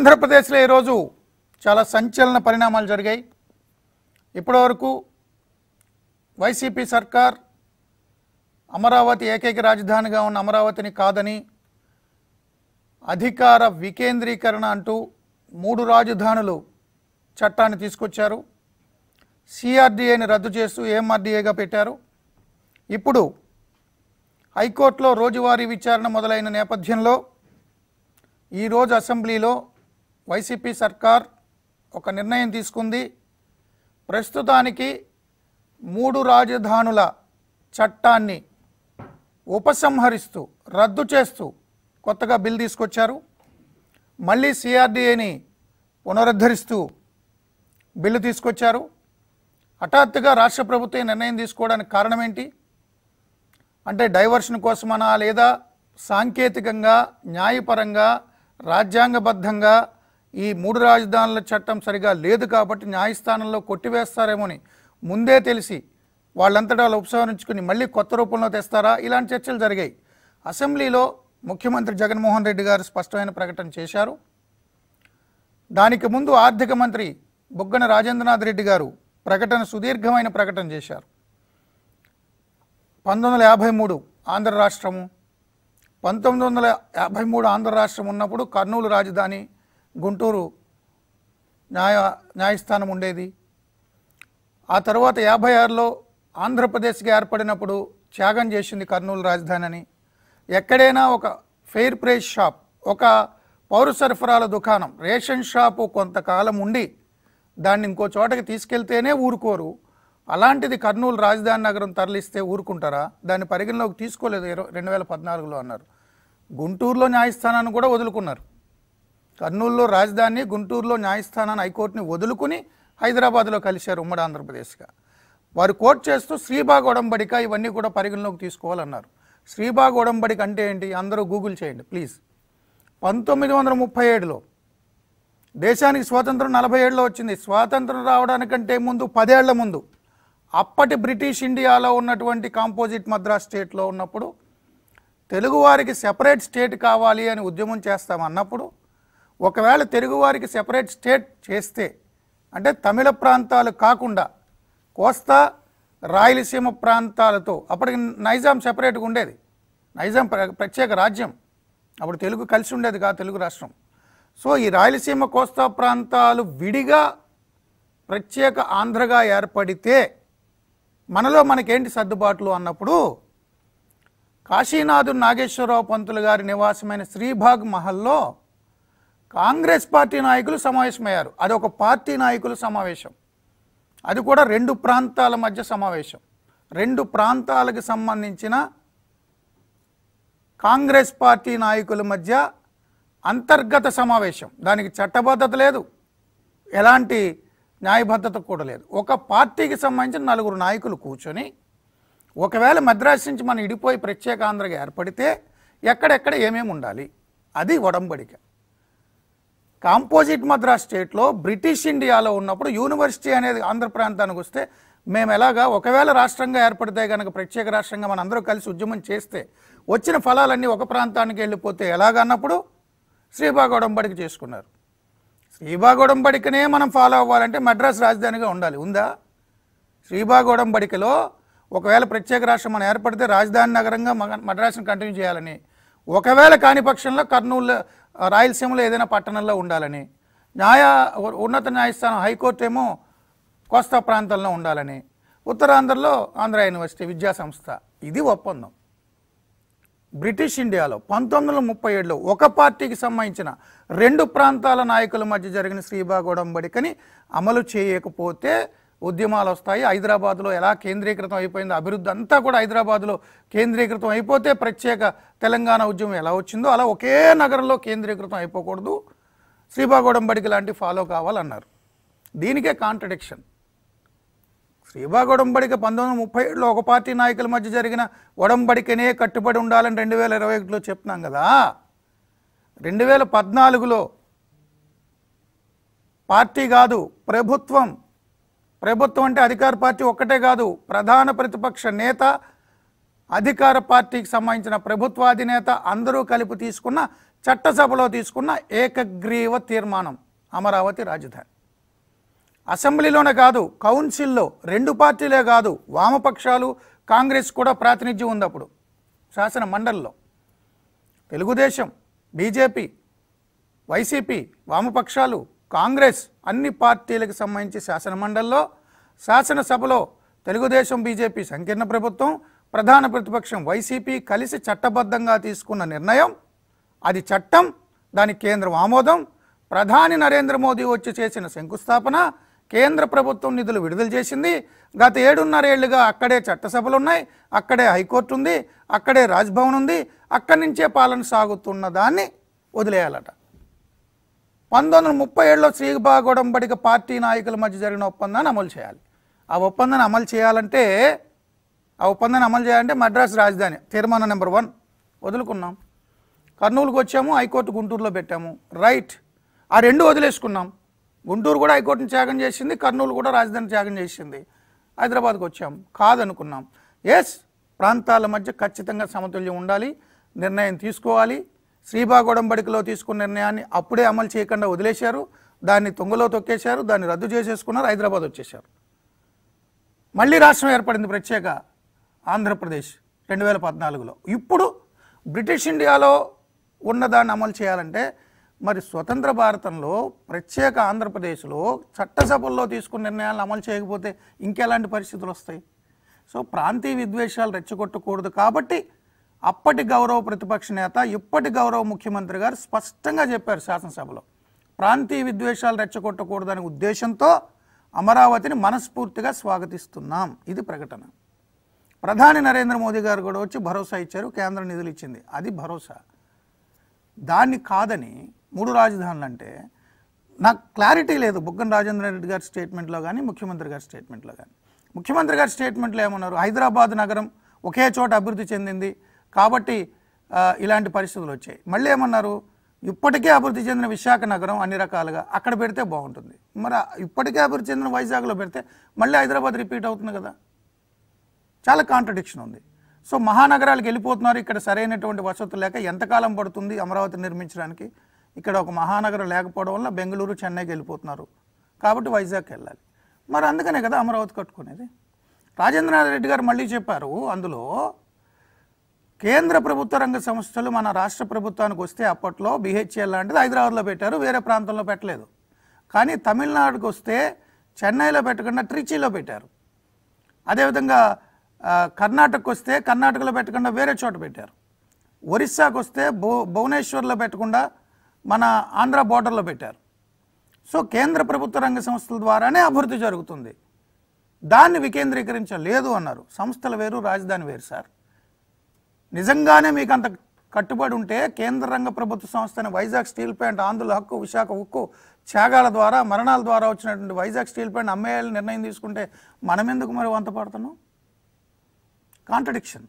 ఆంధ్రప్రదేశ్లో ఈరోజు చాలా సంచలన పరిణామాలు జరిగాయి ఇప్పటివరకు వైసీపీ సర్కార్ అమరావతి ఏకైక రాజధానిగా ఉన్న అమరావతిని కాదని అధికార వికేంద్రీకరణ అంటూ మూడు రాజధానులు చట్టాన్ని తీసుకొచ్చారు సిఆర్డీఏని రద్దు చేస్తూ ఏఎంఆర్డీఏగా పెట్టారు ఇప్పుడు హైకోర్టులో రోజువారీ విచారణ మొదలైన నేపథ్యంలో ఈరోజు అసెంబ్లీలో వైసీపీ సర్కార్ ఒక నిర్ణయం తీసుకుంది ప్రస్తుతానికి మూడు రాజధానుల చట్టాన్ని ఉపసంహరిస్తూ రద్దు చేస్తూ కొత్తగా బిల్ తీసుకొచ్చారు మళ్ళీ సిఆర్డీఏని పునరుద్ధరిస్తూ బిల్లు తీసుకొచ్చారు హఠాత్తుగా రాష్ట్ర ప్రభుత్వం ఈ నిర్ణయం తీసుకోవడానికి కారణం ఏంటి అంటే డైవర్షన్ కోసమనా లేదా సాంకేతికంగా న్యాయపరంగా రాజ్యాంగబద్ధంగా ఈ మూడు రాజధానుల చట్టం సరిగా లేదు కాబట్టి న్యాయస్థానంలో కొట్టివేస్తారేమోని ముందే తెలిసి వాళ్ళంతటా వాళ్ళు ఉపసంహరించుకుని మళ్ళీ కొత్త రూపంలో తెస్తారా ఇలాంటి చర్చలు జరిగాయి అసెంబ్లీలో ముఖ్యమంత్రి జగన్మోహన్ రెడ్డి గారు స్పష్టమైన ప్రకటన చేశారు దానికి ముందు ఆర్థిక మంత్రి బుగ్గన రాజేంద్రనాథ్ రెడ్డి గారు ప్రకటన సుదీర్ఘమైన ప్రకటన చేశారు పంతొమ్మిది వందల యాభై మూడు ఆంధ్ర రాష్ట్రము పంతొమ్మిది వందల యాభై మూడు ఆంధ్ర రాష్ట్రం ఉన్నప్పుడు కర్నూలు రాజధాని గుంటూరు న్యాయ న్యాయస్థానం ఉండేది ఆ తర్వాత యాభై ఆరులో ఆంధ్రప్రదేశ్కి ఏర్పడినప్పుడు త్యాగం చేసింది కర్నూలు రాజధాని అని ఎక్కడైనా ఒక ఫెయిర్ ప్రైస్ షాప్ ఒక పౌర సరఫరాల దుకాణం రేషన్ షాపు కొంతకాలం ఉండి దాన్ని ఇంకో చోటకి తీసుకెళ్తేనే ఊరుకోరు అలాంటిది కర్నూలు రాజధాని నగరం తరలిస్తే ఊరుకుంటారా దాన్ని పరిగణలోకి తీసుకోలేదు ఇరవై రెండు వేల పద్నాలుగులో అన్నారు గుంటూరులో న్యాయస్థానాన్ని కూడా వదులుకున్నారు కర్నూలులో రాజధాని గుంటూరులో న్యాయస్థానాన్ని హైకోర్టుని వదులుకుని హైదరాబాద్లో కలిశారు ఉమ్మడి ఆంధ్రప్రదేశ్గా వారు కోర్టు చేస్తూ శ్రీబాగ్ ఒడంబడిక ఇవన్నీ కూడా పరిగణలోకి తీసుకోవాలన్నారు శ్రీబాగ్ ఒడంబడిక అంటే ఏంటి అందరూ గూగుల్ చేయండి ప్లీజ్ పంతొమ్మిది వందల ముప్పై ఏడులో దేశానికి స్వాతంత్రం నలభై ఏడులో వచ్చింది స్వాతంత్రం రావడానికంటే ముందు పదేళ్ల ముందు అప్పటి బ్రిటిష్ ఇండియాలో ఉన్నటువంటి కాంపోజిట్ మద్రాస్ స్టేట్లో ఉన్నప్పుడు తెలుగువారికి సెపరేట్ స్టేట్ కావాలి అని ఉద్యమం చేస్తామన్నప్పుడు ఒకవేళ తెలుగువారికి సెపరేట్ స్టేట్ చేస్తే అంటే తమిళ ప్రాంతాలు కాకుండా కోస్తా రాయలసీమ ప్రాంతాలతో అప్పటికి నైజాం సెపరేట్గా ఉండేది నైజాం ప్ర- ప్రత్యేక రాజ్యం అప్పుడు తెలుగు కలిసి ఉండేది కాదు తెలుగు రాష్ట్రం సో ఈ రాయలసీమ కోస్తా ప్రాంతాలు విడిగా ప్రత్యేక ఆంధ్రగా ఏర్పడితే మనలో మనకేంటి సర్దుబాట్లు అన్నప్పుడు కాశీనాథు నాగేశ్వరరావు పంతులు గారి నివాసమైన శ్రీభాగ్ మహల్లో కాంగ్రెస్ పార్టీ నాయకులు సమావేశమయ్యారు అది ఒక పార్టీ నాయకుల సమావేశం అది కూడా రెండు ప్రాంతాల మధ్య సమావేశం రెండు ప్రాంతాలకు సంబంధించిన కాంగ్రెస్ పార్టీ నాయకుల మధ్య అంతర్గత సమావేశం దానికి చట్టబద్ధత లేదు ఎలాంటి న్యాయబద్ధత కూడా లేదు ఒక పార్టీకి సంబంధించిన నలుగురు నాయకులు కూర్చొని ఒకవేళ మద్రాసు నుంచి మనం ఇడిపోయి ప్రత్యేక ఆంధ్రగా ఏర్పడితే ఎక్కడెక్కడ ఏమేమి ఉండాలి అది ఒడంబడిక కాంపోజిట్ మద్రాస్ స్టేట్లో బ్రిటిష్ ఇండియాలో ఉన్నప్పుడు యూనివర్సిటీ అనేది ఆంధ్ర ప్రాంతానికి వస్తే మేము ఎలాగా ఒకవేళ రాష్ట్రంగా ఏర్పడితే కనుక ప్రత్యేక రాష్ట్రంగా మనందరూ కలిసి ఉద్యమం చేస్తే వచ్చిన ఫలాలన్నీ ఒక ప్రాంతానికి వెళ్ళిపోతే ఎలాగన్నప్పుడు శ్రీబాగ్ ఒడంబడిక చేసుకున్నారు శ్రీబాగ్ ఒడంబడికనే మనం ఫాలో అవ్వాలంటే మద్రాస్ రాజధానిగా ఉండాలి ఉందా శ్రీబాగ్ ఒడంబడికలో ఒకవేళ ప్రత్యేక రాష్ట్రం మనం ఏర్పడితే రాజధాని నగరంగా మగ- మద్రాసును కంటిన్యూ చేయాలని ఒకవేళ కాని పక్షంలో కర్నూలు ఆ, రాయలసీమలో ఏదైనా పట్టణంలో ఉండాలని న్యాయ ఉ- ఉన్నత న్యాయస్థానం హైకోర్టు ఏమో కోస్తా ప్రాంతంలో ఉండాలని ఉత్తరాంధ్రలో ఆంధ్ర యూనివర్సిటీ విద్యా సంస్థ ఇది ఒప్పందం బ్రిటిష్ ఇండియాలో పంతొమ్మిది వందల ముప్పై ఏడులో ఒక పార్టీకి సంబంధించిన రెండు ప్రాంతాల నాయకుల మధ్య జరిగిన శ్రీబాగ్ ఒడంబడికని అమలు చేయకపోతే ఉద్యమాలు వస్తాయి హైదరాబాద్లో ఎలా కేంద్రీకృతం అయిపోయిందో అభివృద్ధి అంతా కూడా హైదరాబాద్లో కేంద్రీకృతం అయిపోతే ప్రత్యేక తెలంగాణ ఉద్యమం ఎలా వచ్చిందో అలా ఒకే నగరంలో కేంద్రీకృతం అయిపోకూడదు శ్రీబాగ్ ఒడంబడిక లాంటివి ఫాలో కావాలన్నారు దీనికే కాంట్రడిక్షన్ శ్రీబాగ్ ఒడంబడిక పంతొమ్మిది వందల ముప్పై ఏడులో ఒక పార్టీ నాయకుల మధ్య జరిగిన ఒడంబడికనే కట్టుబడి ఉండాలని రెండు వేల ఇరవై ఒకటిలో చెప్తున్నాం కదా రెండు వేల పద్నాలుగులో పార్టీ కాదు ప్రభుత్వం ప్రభుత్వం అంటే అధికార పార్టీ ఒక్కటే కాదు ప్రధాన ప్రతిపక్ష నేత అధికార పార్టీకి సంబంధించిన ప్రభుత్వాధినేత అందరూ కలిపి తీసుకున్న చట్టసభలో తీసుకున్న ఏకగ్రీవ తీర్మానం అమరావతి రాజధాని అసెంబ్లీలోనే కాదు కౌన్సిల్లో రెండు పార్టీలే కాదు వామపక్షాలు కాంగ్రెస్ కూడా ప్రాతినిధ్యం ఉంది అప్పుడు శాసన మండలిలో తెలుగుదేశం బీజేపీ వైసీపీ వామపక్షాలు కాంగ్రెస్ అన్ని పార్టీలకు సంబంధించి శాసనమండలిలో శాసనసభలో తెలుగుదేశం బీజేపీ సంకీర్ణ ప్రభుత్వం ప్రధాన ప్రతిపక్షం వైసీపీ కలిసి చట్టబద్ధంగా తీసుకున్న నిర్ణయం అది చట్టం దానికి కేంద్రం ఆమోదం ప్రధాని నరేంద్ర మోదీ వచ్చి చేసిన శంకుస్థాపన కేంద్ర ప్రభుత్వం నిధులు విడుదల చేసింది గత ఏడున్నరేళ్లుగా అక్కడే చట్టసభలు ఉన్నాయి అక్కడే హైకోర్టు ఉంది అక్కడే రాజ్భవన్ ఉంది అక్కడి నుంచే పాలన సాగుతున్న దాన్ని వదిలేయాలట పంతొమ్మిది వందల ముప్పై ఏడులో శ్రీబాగొడంబడిక పార్టీ నాయకుల మధ్య జరిగిన ఒప్పందాన్ని అమలు చేయాలి ఆ ఒప్పందాన్ని అమలు చేయాలంటే ఆ ఒప్పందాన్ని అమలు చేయాలంటే మద్రాసు రాజధాని తీర్మానం నెంబర్ వన్ వదులుకున్నాం కర్నూలుకు వచ్చాము హైకోర్టు గుంటూరులో పెట్టాము రైట్ ఆ రెండు వదిలేసుకున్నాం గుంటూరు కూడా హైకోర్టుని త్యాగం చేసింది కర్నూలు కూడా రాజధాని త్యాగం చేసింది హైదరాబాద్కి వచ్చాం కాదనుకున్నాం ఎస్ ప్రాంతాల మధ్య ఖచ్చితంగా సమతుల్యం ఉండాలి నిర్ణయం తీసుకోవాలి శ్రీబాగొడంబడికలో తీసుకున్న నిర్ణయాన్ని అప్పుడే అమలు చేయకుండా వదిలేశారు దాన్ని తొంగలో తొక్కేశారు దాన్ని రద్దు చేసేసుకున్నారు హైదరాబాద్ వచ్చేశారు మళ్ళీ రాష్ట్రం ఏర్పడింది ప్రత్యేక ఆంధ్రప్రదేశ్ రెండు వేల పద్నాలుగులో ఇప్పుడు బ్రిటిష్ ఇండియాలో ఉన్నదాన్ని అమలు చేయాలంటే మరి స్వతంత్ర భారతంలో ప్రత్యేక ఆంధ్రప్రదేశ్లో చట్టసభల్లో తీసుకున్న నిర్ణయాలను అమలు చేయకపోతే ఇంకెలాంటి పరిస్థితులు వస్తాయి సో ప్రాంతీయ విద్వేషాలు రెచ్చగొట్టకూడదు కాబట్టి అప్పటి గౌరవ ప్రతిపక్ష నేత ఇప్పటి గౌరవ ముఖ్యమంత్రి గారు స్పష్టంగా చెప్పారు శాసనసభలో ప్రాంతీయ విద్వేషాలు రెచ్చగొట్టకూడదనే ఉద్దేశంతో అమరావతిని మనస్ఫూర్తిగా స్వాగతిస్తున్నాం ఇది ప్రకటన ప్రధాని నరేంద్ర మోదీ గారు కూడా వచ్చి భరోసా ఇచ్చారు కేంద్ర నిధులు ఇచ్చింది అది భరోసా దాన్ని కాదని మూడు రాజధానులు అంటే నాకు క్లారిటీ లేదు బుగ్గన రాజేంద్ర రెడ్డి గారి స్టేట్మెంట్లో కానీ ముఖ్యమంత్రి గారి స్టేట్మెంట్లో కానీ ముఖ్యమంత్రి గారి స్టేట్మెంట్లో ఏమన్నారు హైదరాబాద్ నగరం ఒకే చోట అభివృద్ధి చెందింది కాబట్టి ఆ, ఇలాంటి పరిస్థితులు వచ్చాయి మళ్ళీ ఏమన్నారు ఇప్పటికే అభివృద్ధి చెందిన విశాఖ నగరం అన్ని రకాలుగా అక్కడ పెడితే బాగుంటుంది మరి ఆ ఇప్పటికే అభివృద్ధి చెందిన వైజాగ్లో పెడితే మళ్ళీ హైదరాబాద్ రిపీట్ అవుతుంది కదా చాలా కాంట్రడిక్షన్ ఉంది సో మహానగరాలకు వెళ్ళిపోతున్నారు ఇక్కడ సరైనటువంటి వసతులు లేక ఎంతకాలం పడుతుంది అమరావతి నిర్మించడానికి ఇక్కడ ఒక మహానగరం లేకపోవడం వల్ల బెంగళూరు చెన్నైకి వెళ్ళిపోతున్నారు కాబట్టి వైజాగ్కి వెళ్ళాలి మరి అందుకనే కదా అమరావతి కట్టుకునేది రాజేంద్రనాథ్ రెడ్డి గారు మళ్ళీ చెప్పారు అందులో కేంద్ర ప్రభుత్వ రంగ సంస్థలు మన రాష్ట్ర ప్రభుత్వానికి వస్తే అప్పట్లో బిహెచ్ఎల్ లాంటిది హైదరాబాద్లో పెట్టారు వేరే ప్రాంతంలో పెట్టలేదు కానీ తమిళనాడుకు వస్తే చెన్నైలో పెట్టకుండా ట్రిచీలో పెట్టారు అదేవిధంగా ఆ, కర్ణాటకకు వస్తే కర్ణాటకలో పెట్టకుండా వేరే చోట పెట్టారు ఒరిస్సాకు వస్తే భు భువనేశ్వర్లో పెట్టకుండా మన ఆంధ్ర బోర్డర్లో పెట్టారు సో కేంద్ర ప్రభుత్వ రంగ సంస్థల ద్వారానే అభివృద్ధి జరుగుతుంది దాన్ని వికేంద్రీకరించలేదు అన్నారు సంస్థలు వేరు రాజధాని వేరు సార్ నిజంగానే మీకు అంత కట్టుబడి ఉంటే కేంద్ర రంగ ప్రభుత్వ సంస్థని వైజాగ్ స్టీల్ ప్లాంట్ ఆంధ్రుల హక్కు విశాఖ ఉక్కు త్యాగాల ద్వారా మరణాల ద్వారా వచ్చినటువంటి వైజాగ్ స్టీల్ ప్లాంట్ అమ్మేయాలని నిర్ణయం తీసుకుంటే మనం ఎందుకు మరి వంత పడుతున్నాం కాంట్రడిక్షన్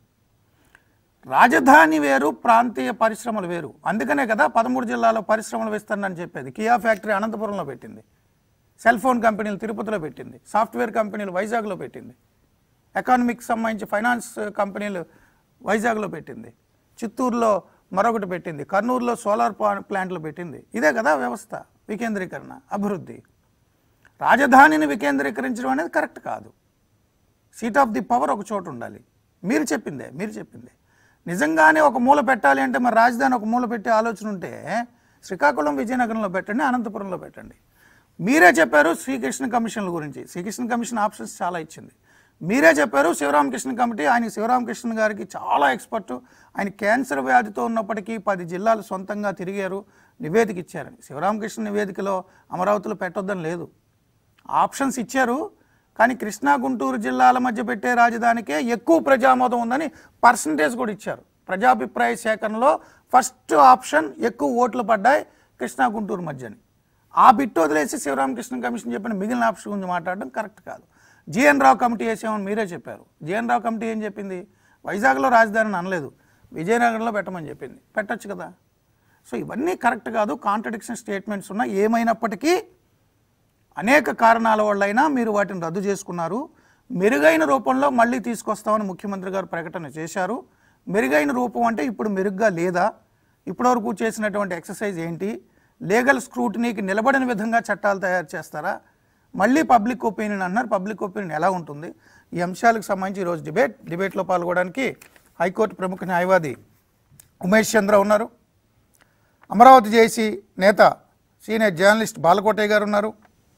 రాజధాని వేరు ప్రాంతీయ పరిశ్రమలు వేరు అందుకనే కదా పదమూడు జిల్లాలో పరిశ్రమలు విస్తరణ అని చెప్పేది కియా ఫ్యాక్టరీ అనంతపురంలో పెట్టింది సెల్ ఫోన్ కంపెనీలు తిరుపతిలో పెట్టింది సాఫ్ట్వేర్ కంపెనీలు వైజాగ్లో పెట్టింది ఎకానమిక్స్ సంబంధించి ఫైనాన్స్ కంపెనీలు వైజాగ్లో పెట్టింది చిత్తూరులో మరొకటి పెట్టింది కర్నూలులో సోలార్ పా- ప్లాంట్లు పెట్టింది ఇదే కదా వ్యవస్థ వికేంద్రీకరణ అభివృద్ధి రాజధానిని వికేంద్రీకరించడం అనేది కరెక్ట్ కాదు సీట్ ఆఫ్ ది పవర్ ఒక చోట ఉండాలి మీరు చెప్పిందే మీరు చెప్పిందే నిజంగానే ఒక మూల పెట్టాలి అంటే మరి రాజధాని ఒక మూల పెట్టే ఆలోచన ఉంటే శ్రీకాకుళం విజయనగరంలో పెట్టండి అనంతపురంలో పెట్టండి మీరే చెప్పారు శ్రీకృష్ణ కమిషన్ల గురించి శ్రీకృష్ణ కమిషన్ ఆప్షన్స్ చాలా ఇచ్చింది మీరే చెప్పారు శివరామకృష్ణ కమిటీ ఆయన శివరామకృష్ణ గారికి చాలా ఎక్స్పర్ట్ ఆయన క్యాన్సర్ వ్యాధితో ఉన్నప్పటికీ పది జిల్లాలు సొంతంగా తిరిగారు నివేదిక ఇచ్చారని శివరామకృష్ణ నివేదికలో అమరావతిలో పెట్టొద్దని లేదు ఆప్షన్స్ ఇచ్చారు కానీ కృష్ణా గుంటూరు జిల్లాల మధ్య పెట్టే రాజధానికే ఎక్కువ ప్రజామోదం ఉందని పర్సంటేజ్ కూడా ఇచ్చారు ప్రజాభిప్రాయ సేకరణలో ఫస్ట్ ఆప్షన్ ఎక్కువ ఓట్లు పడ్డాయి కృష్ణా గుంటూరు మధ్యని ఆ బిట్టు వదిలేసి శివరామకృష్ణ కమిషన్ చెప్పిన మిగిలిన ఆప్షన్ గురించి మాట్లాడడం కరెక్ట్ కాదు జిఎన్ రావు కమిటీ వేసామని మీరే చెప్పారు జిఎన్ రావు కమిటీ ఏం చెప్పింది వైజాగ్లో రాజధానిని అనలేదు విజయనగరంలో పెట్టమని చెప్పింది పెట్టొచ్చు కదా సో ఇవన్నీ కరెక్ట్ కాదు కాంట్రడిక్షన్ స్టేట్మెంట్స్ ఉన్నాయి ఏమైనప్పటికీ అనేక కారణాల వల్లైనా మీరు వాటిని రద్దు చేసుకున్నారు మెరుగైన రూపంలో మళ్ళీ తీసుకొస్తామని ముఖ్యమంత్రి గారు ప్రకటన చేశారు మెరుగైన రూపం అంటే ఇప్పుడు మెరుగ్గా లేదా ఇప్పటివరకు చేసినటువంటి ఎక్సర్సైజ్ ఏంటి లీగల్ స్క్రూటినీకి నిలబడిన విధంగా చట్టాలు తయారు చేస్తారా మళ్ళీ పబ్లిక్ ఒపీనియన్ అన్నారు పబ్లిక్ ఒపీనియన్ ఎలా ఉంటుంది ఈ అంశాలకు సంబంధించి ఈరోజు డిబేట్ డిబేట్లో పాల్గొనడానికి హైకోర్టు ప్రముఖ న్యాయవాది ఉమేష్ చంద్ర ఉన్నారు అమరావతి జేసీ నేత సీనియర్ జర్నలిస్ట్ బాలకోటయ్య గారు ఉన్నారు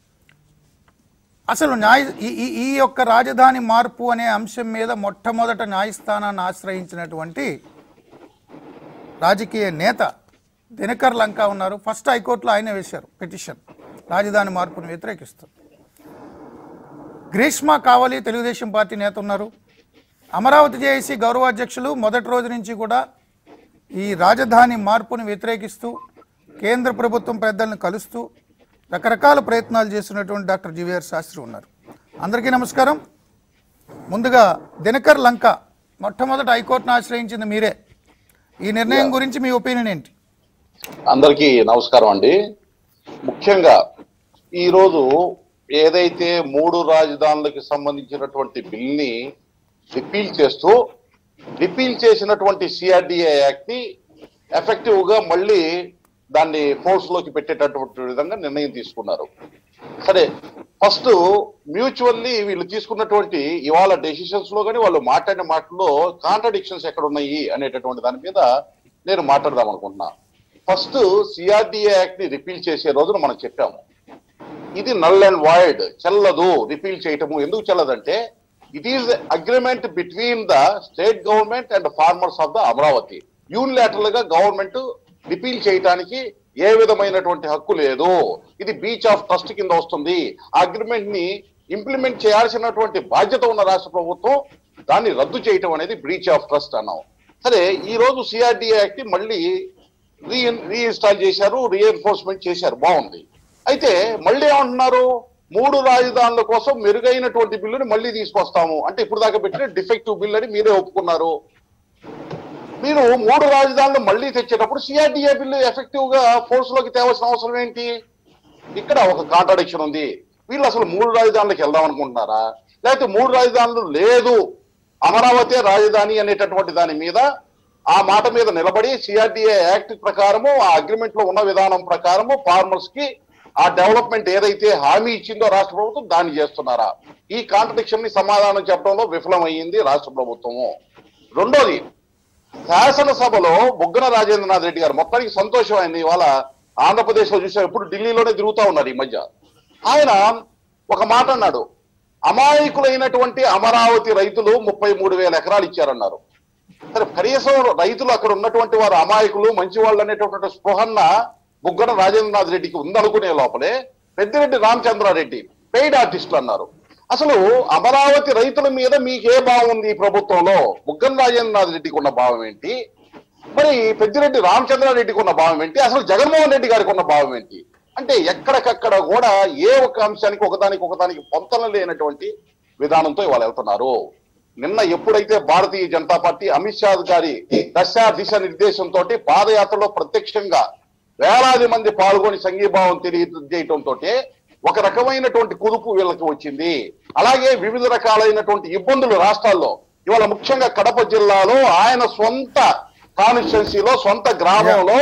అసలు న్యాయ ఈ ఈ- ఈ యొక్క రాజధాని మార్పు అనే అంశం మీద మొట్టమొదట న్యాయస్థానాన్ని ఆశ్రయించినటువంటి రాజకీయ నేత దినకర్ లంక ఉన్నారు ఫస్ట్ హైకోర్టులో ఆయనే వేశారు పిటిషన్ రాజధాని మార్పును వ్యతిరేకిస్తూ గ్రీష్మ కావలి తెలుగుదేశం పార్టీ నేత ఉన్నారు అమరావతి జేఏసీ గౌరవాధ్యక్షులు మొదటి రోజు నుంచి కూడా ఈ రాజధాని మార్పును వ్యతిరేకిస్తూ కేంద్ర ప్రభుత్వం పెద్దలను కలుస్తూ రకరకాల ప్రయత్నాలు చేస్తున్నటువంటి డాక్టర్ జీవీఆర్ శాస్త్రి ఉన్నారు అందరికీ నమస్కారం ముందుగా దినకర్ లంక మొట్టమొదట హైకోర్టును ఆశ్రయించింది మీరే ఈ నిర్ణయం గురించి మీ ఒపీనియన్ ఏంటి అందరికీ నమస్కారం అండి ముఖ్యంగా ఈరోజు ఏదైతే మూడు రాజధానులకు సంబంధించినటువంటి బిల్ని రిపీల్ చేస్తూ రిపీల్ చేసినటువంటి సిఆర్డిఏ యాక్ట్ ని ఎఫెక్టివ్ గా మళ్ళీ దాన్ని ఫోర్స్ లోకి పెట్టేటటువంటి విధంగా నిర్ణయం తీసుకున్నారు సరే ఫస్ట్ మ్యూచువల్లీ వీళ్ళు తీసుకున్నటువంటి ఇవాళ డెసిషన్స్ లో కానీ వాళ్ళు మాట్లాడిన మాటల్లో కాంట్రడిక్షన్స్ ఎక్కడ ఉన్నాయి అనేటటువంటి దాని మీద నేను మాట్లాడదాం అనుకుంటున్నా ఫస్ట్ సిఆర్డిఏ యాక్ట్ ని రిపీల్ చేసే రోజున మనం చెప్పాము ఇది నల్ అండ్ వాయిడ్ చెల్లదు రిపీల్ చేయటము ఎందుకు చెల్లదంటే it is agreement between the state government and farmers of the Amaravati unilateral గా గవర్నమెంట్ రిపీల్ చేయడానికి ఏ విధమైనటువంటి హక్కు లేదు ఇది బీచ్ ఆఫ్ ట్రస్ట్ కింద వస్తుంది ఆ అగ్రిమెంట్ ని ఇంప్లిమెంట్ చేయాల్సినటువంటి బాధ్యత ఉన్న రాష్ట్ర ప్రభుత్వం దాన్ని రద్దు చేయటం అనేది బ్రీచ్ ఆఫ్ ట్రస్ట్ అన్నాం సరే ఈ రోజు సిఆర్డిఏ యాక్ట్ ని మళ్ళీ రీ రీఇన్స్టాల్ చేశారు రీఎన్ఫోర్స్మెంట్ చేశారు బాగుంది అయితే మళ్ళీ ఏమంటున్నారు మూడు రాజధానుల కోసం మెరుగైనటువంటి బిల్లుని మళ్ళీ తీసుకొస్తాము అంటే ఇప్పుడు దాకా పెట్టిన డిఫెక్టివ్ బిల్ అని మీరే ఒప్పుకున్నారు మీరు మూడు రాజధానులు మళ్ళీ తెచ్చేటప్పుడు సిఆర్డిఏ బిల్లు ఎఫెక్టివ్ గా ఫోర్స్ లోకి తేవాల్సిన అవసరం ఏంటి ఇక్కడ ఒక కాంట్రడిక్షన్ ఉంది వీళ్ళు అసలు మూడు రాజధానులకు వెళ్దాం అనుకుంటున్నారా లేకపోతే మూడు రాజధానులు లేదు అమరావతి రాజధాని అనేటటువంటి దాని మీద ఆ మాట మీద నిలబడి సిఆర్డిఏ యాక్ట్ ప్రకారము ఆ అగ్రిమెంట్ లో ఉన్న విధానం ప్రకారము ఫార్మర్స్ కి ఆ డెవలప్మెంట్ ఏదైతే హామీ ఇచ్చిందో రాష్ట్ర ప్రభుత్వం దాన్ని చేస్తున్నారా ఈ కాంట్రడిక్షన్ ని సమాధానం చెప్పడంలో విఫలమైంది రాష్ట్ర ప్రభుత్వము రెండోది శాసనసభలో బుగ్గన రాజేంద్రనాథ్ రెడ్డి గారు మొత్తానికి సంతోషం అయింది ఇవాళ ఆంధ్రప్రదేశ్ లో చూసాం ఎప్పుడు ఢిల్లీలోనే తిరుగుతా ఉన్నారు ఈ మధ్య ఆయన ఒక మాట అన్నాడు అమాయకులైనటువంటి అమరావతి రైతులు ముప్పై మూడు వేల ఎకరాలు ఇచ్చారన్నారు సరే కనీసం రైతులు అక్కడ ఉన్నటువంటి వారు అమాయకులు మంచి వాళ్ళు అనేటటువంటి స్పృహన్న బుగ్గన రాజేంద్రనాథ్ రెడ్డికి ఉందనుకునే లోపలే పెద్దిరెడ్డి రామచంద్రారెడ్డి పెయిడ్ ఆర్టిస్టులు అన్నారు అసలు అమరావతి రైతుల మీద మీకే భావం ఉంది ఈ ప్రభుత్వంలో బుగ్గన రాజేంద్రనాథ్ రెడ్డికి ఉన్న భావం ఏంటి మరి పెద్దిరెడ్డి రామచంద్రారెడ్డికి ఉన్న భావం ఏంటి అసలు జగన్మోహన్ రెడ్డి గారికి ఉన్న భావం ఏంటి అంటే ఎక్కడికక్కడ కూడా ఏ ఒక్క అంశానికి ఒకదానికి ఒకదానికి పొంతన లేనటువంటి విధానంతో ఇవాళ వెళ్తున్నారు నిన్న ఎప్పుడైతే భారతీయ జనతా పార్టీ అమిత్ షా గారి దశ దిశ నిర్దేశంతో పాదయాత్రలో ప్రత్యక్షంగా వేలాది మంది పాల్గొని సంఘీభావం తెలియజేయటంతో ఒక రకమైనటువంటి కుదుపు వీళ్ళకి వచ్చింది అలాగే వివిధ రకాలైనటువంటి ఇబ్బందులు రాష్ట్రాల్లో ఇవాళ ముఖ్యంగా కడప జిల్లాలో ఆయన సొంత కాన్స్టిట్యున్సీలో సొంత గ్రామంలో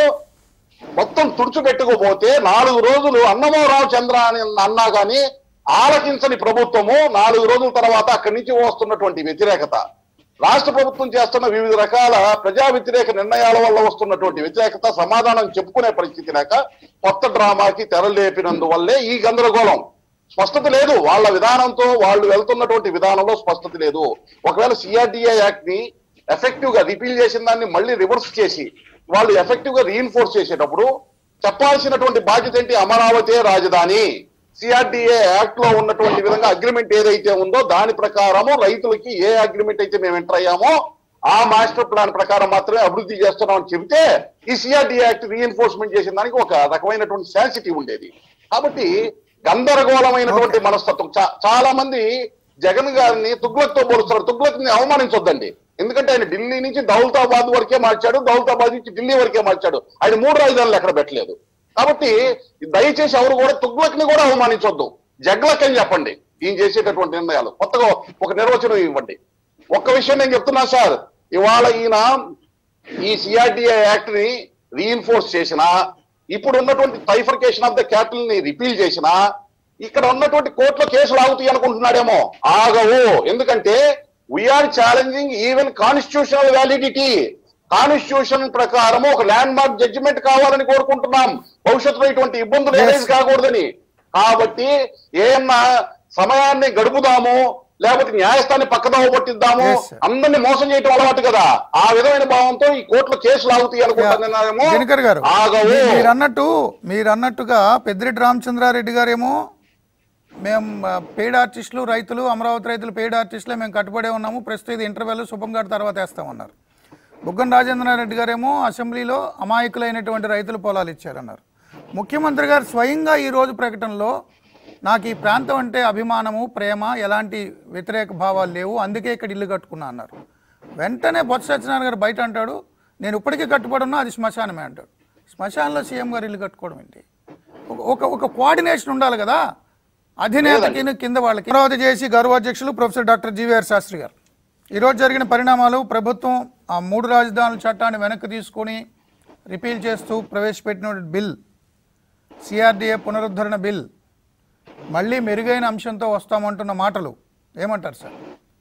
మొత్తం తుడిచిపెట్టుకోపోతే నాలుగు రోజులు అన్నమోరావు చంద్ర అని అన్నా గాని ఆలకించని ప్రభుత్వము నాలుగు రోజుల తర్వాత అక్కడి నుంచి వస్తున్నటువంటి వ్యతిరేకత రాష్ట్ర ప్రభుత్వం చేస్తున్న వివిధ రకాల ప్రజా వ్యతిరేక నిర్ణయాల వల్ల వస్తున్నటువంటి వ్యతిరేకత సమాధానం చెప్పుకునే పరిస్థితి లేక కొత్త డ్రామాకి తెరలేపినందువల్లే ఈ గందరగోళం స్పష్టత లేదు వాళ్ళ విధానంతో వాళ్ళు వెళ్తున్నటువంటి విధానంలో స్పష్టత లేదు ఒకవేళ సిఆర్డిఏ యాక్ట్ ని ఎఫెక్టివ్ గా రిపీల్ చేసిన దాన్ని మళ్ళీ రివర్స్ చేసి వాళ్ళు ఎఫెక్టివ్ గా రీఇన్ఫోర్స్ చేసేటప్పుడు చెప్పాల్సినటువంటి బాధ్యత ఏంటి అమరావతి రాజధాని సిఆర్డిఏ యాక్ట్ లో ఉన్నటువంటి విధంగా అగ్రిమెంట్ ఏదైతే ఉందో దాని ప్రకారము రైతులకి ఏ అగ్రిమెంట్ అయితే మేము ఎంటర్ అయ్యామో ఆ మాస్టర్ ప్లాన్ ప్రకారం మాత్రమే అభివృద్ధి చేస్తున్నాం అని చెబితే ఈ సిఆర్డిఏ యాక్ట్ రీఎన్ఫోర్స్మెంట్ చేసిన దానికి ఒక రకమైనటువంటి సెన్సిటివ్ ఉండేది కాబట్టి గందరగోళమైనటువంటి మనస్తత్వం చా- చాలా మంది జగన్ గారిని తుగ్లక్తో పోలుస్తారు తుగ్లక్ ని అవమానించొద్దండి ఎందుకంటే ఆయన ఢిల్లీ నుంచి దౌలతాబాద్ వరకే మార్చాడు దౌలతాబాద్ నుంచి ఢిల్లీ వరకే మార్చాడు ఆయన మూడు రాజధానులు ఎక్కడ పెట్టలేదు కాబట్టి దయచేసి ఎవరు కూడా తుగ్లక్ ని కూడా అవమానించొద్దు జగ్లక్ అని చెప్పండి ఈయన చేసేటటువంటి నిర్ణయాలు కొత్తగా ఒక నిర్వచనం ఇవ్వండి ఒక్క విషయం నేను చెప్తున్నా సార్ ఇవాళ ఈయన ఈ సిఆర్డిఏ యాక్ట్ ని రీఇన్ఫోర్స్ చేసినా ఇప్పుడు ఉన్నటువంటి టైఫర్కేషన్ ఆఫ్ ద క్యాపిటల్ ని రిపీల్ చేసినా ఇక్కడ ఉన్నటువంటి కోర్టులో కేసులు ఆగుతాయి అనుకుంటున్నాడేమో ఆగవు ఎందుకంటే we're challenging even constitutional validity constitution ప్రకారం ఒక ల్యాండ్ మార్క్ జడ్జిమెంట్ కావాలని కోరుకుంటున్నాం భవిష్యత్తులో ఇటువంటి ఇబ్బందులు Yes. ఏదైతే కాకూడదని కాబట్టి ఏమన్నా సమయాన్ని గడుపుదాము లేకపోతే న్యాయస్థాన్ని పక్కదోవ పట్టిద్దాము Yes, sir. అందరిని మోసం చేయటం అలవాటు కదా ఆ విధమైన భావంతో ఈ కోర్టులో కేసులు ఆగుతాయి అనుకుంటున్నారేమో దినకర్ గారు ఆగవు మీ- మీరు అన్నట్టు మీరు అన్నట్టుగా పెద్దిరెడ్డి రామచంద్రారెడ్డి గారేమో మేము ఆ, పెయిడ్ ఆర్టిస్టులు రైతులు అమరావతి రైతులు పెయిడ్ ఆర్టిస్టులే మేము కట్టుబడే ఉన్నాము ప్రస్తుతం ఇది ఇంటర్వెల్ శుభం గారి తర్వాత వేస్తామన్నారు బుగ్గన రాజేంద్రారెడ్డి గారేమో అసెంబ్లీలో అమాయకులైనటువంటి రైతులు పొలాలు ఇచ్చారన్నారు ముఖ్యమంత్రి గారు స్వయంగా ఈ రోజు ప్రకటనలో నాకు ఈ ప్రాంతం అంటే అభిమానము ప్రేమ ఎలాంటి వ్యతిరేక భావాలు లేవు అందుకే ఇక్కడ ఇల్లు కట్టుకున్నా అన్నారు వెంటనే బొత్స సత్యనారాయణ గారు బయట అంటాడు నేను ఇప్పటికీ కట్టుబడి ఉన్నా అది శ్మశానమే అంటాడు శ్మశానంలో సీఎం గారు ఇల్లు కట్టుకోవడం ఏంటి ఒక ఒక ఒక కోఆర్డినేషన్ ఉండాలి కదా అధినేతకి కింద వాళ్ళకి అమరావతి చేసి గౌరవ అధ్యక్షులు ప్రొఫెసర్ డాక్టర్ జీవీఆర్ శాస్త్రి గారు ఈరోజు జరిగిన పరిణామాలు ప్రభుత్వం ఆ మూడు రాజధానుల చట్టాన్ని వెనక్కి తీసుకొని రిపీల్ చేస్తూ ప్రవేశపెట్టిన బిల్ సిఆర్డీఏ పునరుద్ధరణ బిల్ మళ్ళీ మెరుగైన అంశంతో వస్తామంటున్న మాటలు ఏమంటారు సార్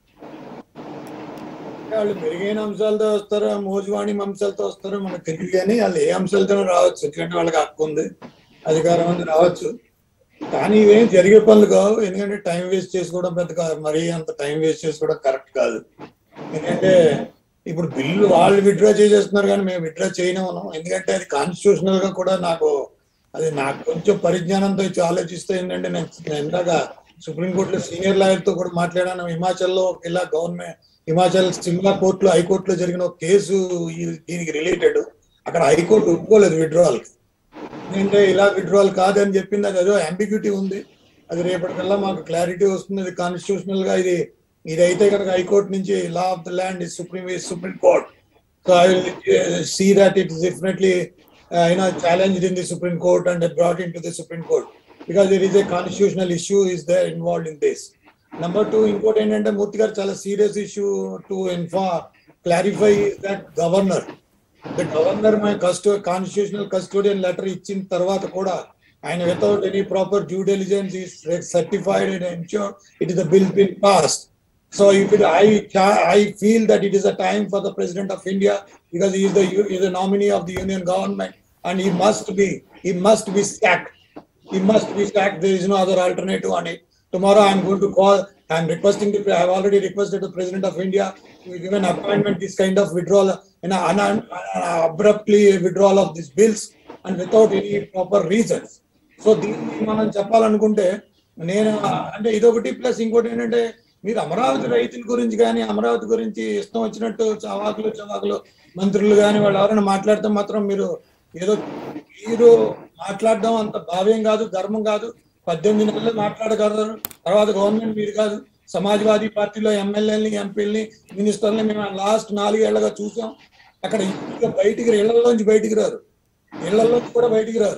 వాళ్ళు మెరుగైన అంశాలతో వస్తారో మోజువాణి అంశాలతో వస్తారో మనకు తెలియదు కానీ వాళ్ళు ఏ అంశాలతో రావచ్చు ఎందుకంటే వాళ్ళకి హక్కు ఉంది అధికారం ఉంది రావచ్చు కానీ ఇవేం జరిగే పనులు కావు ఎందుకంటే టైం వేస్ట్ చేసుకోవడం పెద్ద కాదు మరీ అంత టైం వేస్ట్ చేసుకోవడం కరెక్ట్ కాదు ఎందుకంటే ఇప్పుడు బిల్లు వాళ్ళు విత్డ్రా చేసేస్తున్నారు కానీ మేము విత్డ్రా చేయనివ్వను ఎందుకంటే అది కాన్స్టిట్యూషనల్ గా కూడా నాకు అది నాకు కొంచెం పరిజ్ఞానంతో ఇచ్చి ఆలోచిస్తే ఏంటంటే నేను నేను ఇందాక సుప్రీంకోర్టులో సీనియర్ లాయర్ తో కూడా మాట్లాడాను హిమాచల్లో ఇలా గవర్నమెంట్ హిమాచల్ సిమ్లా కోర్టులో హైకోర్టులో జరిగిన ఒక కేసు ఈ- దీనికి రిలేటెడ్ అక్కడ హైకోర్టు ఒప్పుకోలేదు విడ్రావల్ ఏంటంటే ఇలా విడ్రావల్ కాదని చెప్పింది అది ఏదో అంబిగ్యూటీ ఉంది అది రేపటికల్లా మాకు క్లారిటీ వస్తుంది అది కాన్స్టిట్యూషనల్ గా ఇది ఇది అయితే కనుక హైకోర్టు నుంచి law of the land is supreme supreme court so I will see that it is definitely you know challenge in the supreme court and brought in to the supreme court because there is a constitutional issue is there involved in this number two ఇంకోటి ఏంటంటే మూర్తి గారు చాలా serious issue to ఇన్ఫా clarify that governor the governor my కస్టో constitutional custodian letter ఇచ్చిన తర్వాత కూడా ఆయన without any proper due diligence is certified and ensure it is the bill been passed So if it, I I feel that it is a time for the president of India because he is the he is the nominee of the union government and he must be he must be sacked. He must be sacked. There is no other alternative on it. Tomorrow I'm going to call. I'm requesting to. I have already requested the president of India to give an appointment this kind of withdrawal and an, an, abruptly withdrawal of these bills and without any proper reasons. So దీన్ని మనం చెప్పాలనుకుంటే నేను అంటే ఇదొకటి plus ఇంకోటి ఏంటంటే మీరు అమరావతి రైతుల గురించి కానీ అమరావతి గురించి ఇష్టం వచ్చినట్టు చవాకులు చవాకులు మంత్రులు కానీ వాళ్ళు ఎవరైనా మాట్లాడితే మాత్రం మీరు ఏదో మీరు మాట్లాడడం అంత భావ్యం కాదు ధర్మం కాదు పద్దెనిమిది నెలలు మాట్లాడగలరు తర్వాత గవర్నమెంట్ మీరు కాదు సమాజ్వాదీ పార్టీలో ఎమ్మెల్యేలని ఎంపీలని మినిస్టర్ని మేము లాస్ట్ నాలుగేళ్లుగా చూసాం అక్కడ ఇంకా బయటికి ఇళ్లలోంచి బయటికి రారు ఇళ్లలోంచి కూడా బయటికి రారు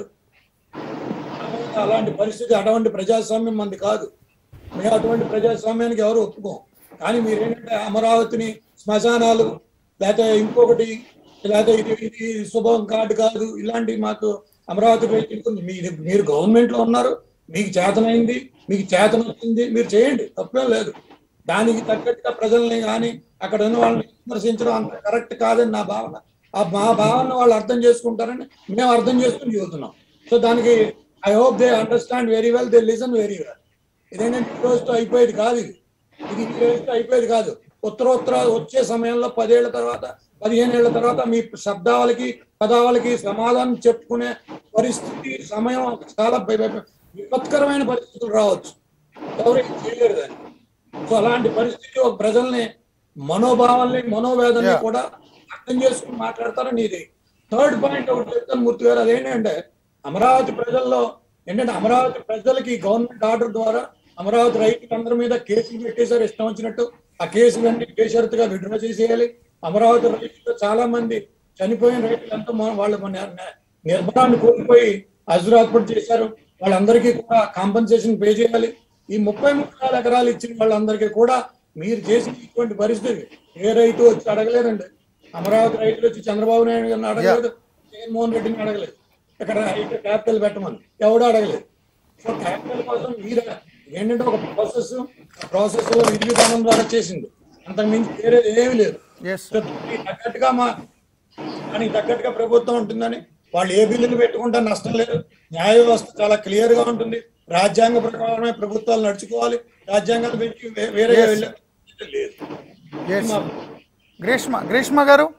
అలాంటి పరిస్థితి అటువంటి ప్రజాస్వామ్యం మంది కాదు మేము అటువంటి ప్రజాస్వామ్యానికి ఎవరు ఒప్పుకోం కానీ మీరేంటంటే అమరావతిని శ్మశానాలు లేకపోతే ఇంకొకటి లేకపోతే ఇది ఇది శుభం కార్డు కాదు ఇలాంటి మాకు అమరావతి రైతులకు మీరు మీరు గవర్నమెంట్ లో ఉన్నారు మీకు చేతనైంది మీకు చేతన వచ్చింది మీరు చేయండి తప్పేం లేదు దానికి తగ్గట్టుగా ప్రజల్ని కానీ అక్కడ ఉన్న వాళ్ళని విమర్శించడం అంత కరెక్ట్ కాదని నా భావన ఆ మా భావన వాళ్ళు అర్థం చేసుకుంటారని మేము అర్థం చేసుకుని చెబుతున్నాం సో దానికి I hope they understand very well they listen very well ఇదేంటంటే ఈ రోజుతో అయిపోయేది కాదు ఇది ఇది ఈ రోజుతో అయిపోయేది కాదు ఉత్తరోత్తర వచ్చే సమయంలో పదేళ్ల తర్వాత పదిహేను ఏళ్ల తర్వాత మీ శబ్దాలకి పదాలకి సమాధానం చెప్పుకునే పరిస్థితి సమయం చాలా భయ- భయ- విపత్కరమైన పరిస్థితులు రావచ్చు ఎవరికి చేయలేరు దాన్ని సో అలాంటి పరిస్థితి ఒక ప్రజల్ని మనోభావాల్ని మనోవేదనని Yeah. కూడా అర్థం చేసుకుని మాట్లాడతారని ఇది థర్డ్ పాయింట్ ఒకటి చెప్తాను మూర్తి గారు అదేంటంటే అమరావతి ప్రజల్లో ఏంటంటే అమరావతి ప్రజలకి గవర్నమెంట్ ఆర్డర్ ద్వారా అమరావతి రైతులందరి మీద కేసులు పెట్టేశారు ఇష్టం వచ్చినట్టు ఆ కేసులన్నీ బేషరతుగా విడుదల చేసేయాలి అమరావతి రైతులు చాలా మంది చనిపోయిన రైతులంతా మన- వాళ్ళు మన ని- నిర్మాణాన్ని కోల్పోయి హజురాత్పడి చేశారు వాళ్ళందరికీ కూడా కాంపన్సేషన్ పే చేయాలి ఈ ముప్పై ముప్పై వేల ఎకరాలు ఇచ్చిన వాళ్ళందరికీ కూడా మీరు చేసిన ఇటువంటి పరిస్థితి ఏ రైతు వచ్చి అడగలేదండి అమరావతి రైతులు వచ్చి చంద్రబాబు నాయుడు గారిని అడగలేదు జగన్మోహన్ రెడ్డిని అడగలేదు ఇక్కడ ఇక్కడ క్యాపిటల్ పెట్టమని ఎవడు అడగలేదు సో క్యాపిటల్ కోసం మీరు ఏంటంటే ఒక ప్రాసెస్ ప్రాసెస్ లో విధి విధానం ద్వారా చేసింది అంతకు మించి వేరే ఏమీ లేదు ఎస్ సో దానికి తగ్గట్టుగా మా దానికి తగ్గట్టుగా ప్రభుత్వం ఉంటుందని వాళ్ళు ఏ బిల్లులు పెట్టుకుంటే నష్టం లేదు న్యాయ వ్యవస్థ చాలా క్లియర్ గా ఉంటుంది రాజ్యాంగ ప్రకారమే ప్రభుత్వాలు నడుచుకోవాలి రాజ్యాంగాలు పెట్టి వే- వేరేగా Yes. వెళ్ళే లేదు ఎస్ గ్రీష్మ గ్రీష్మ గారు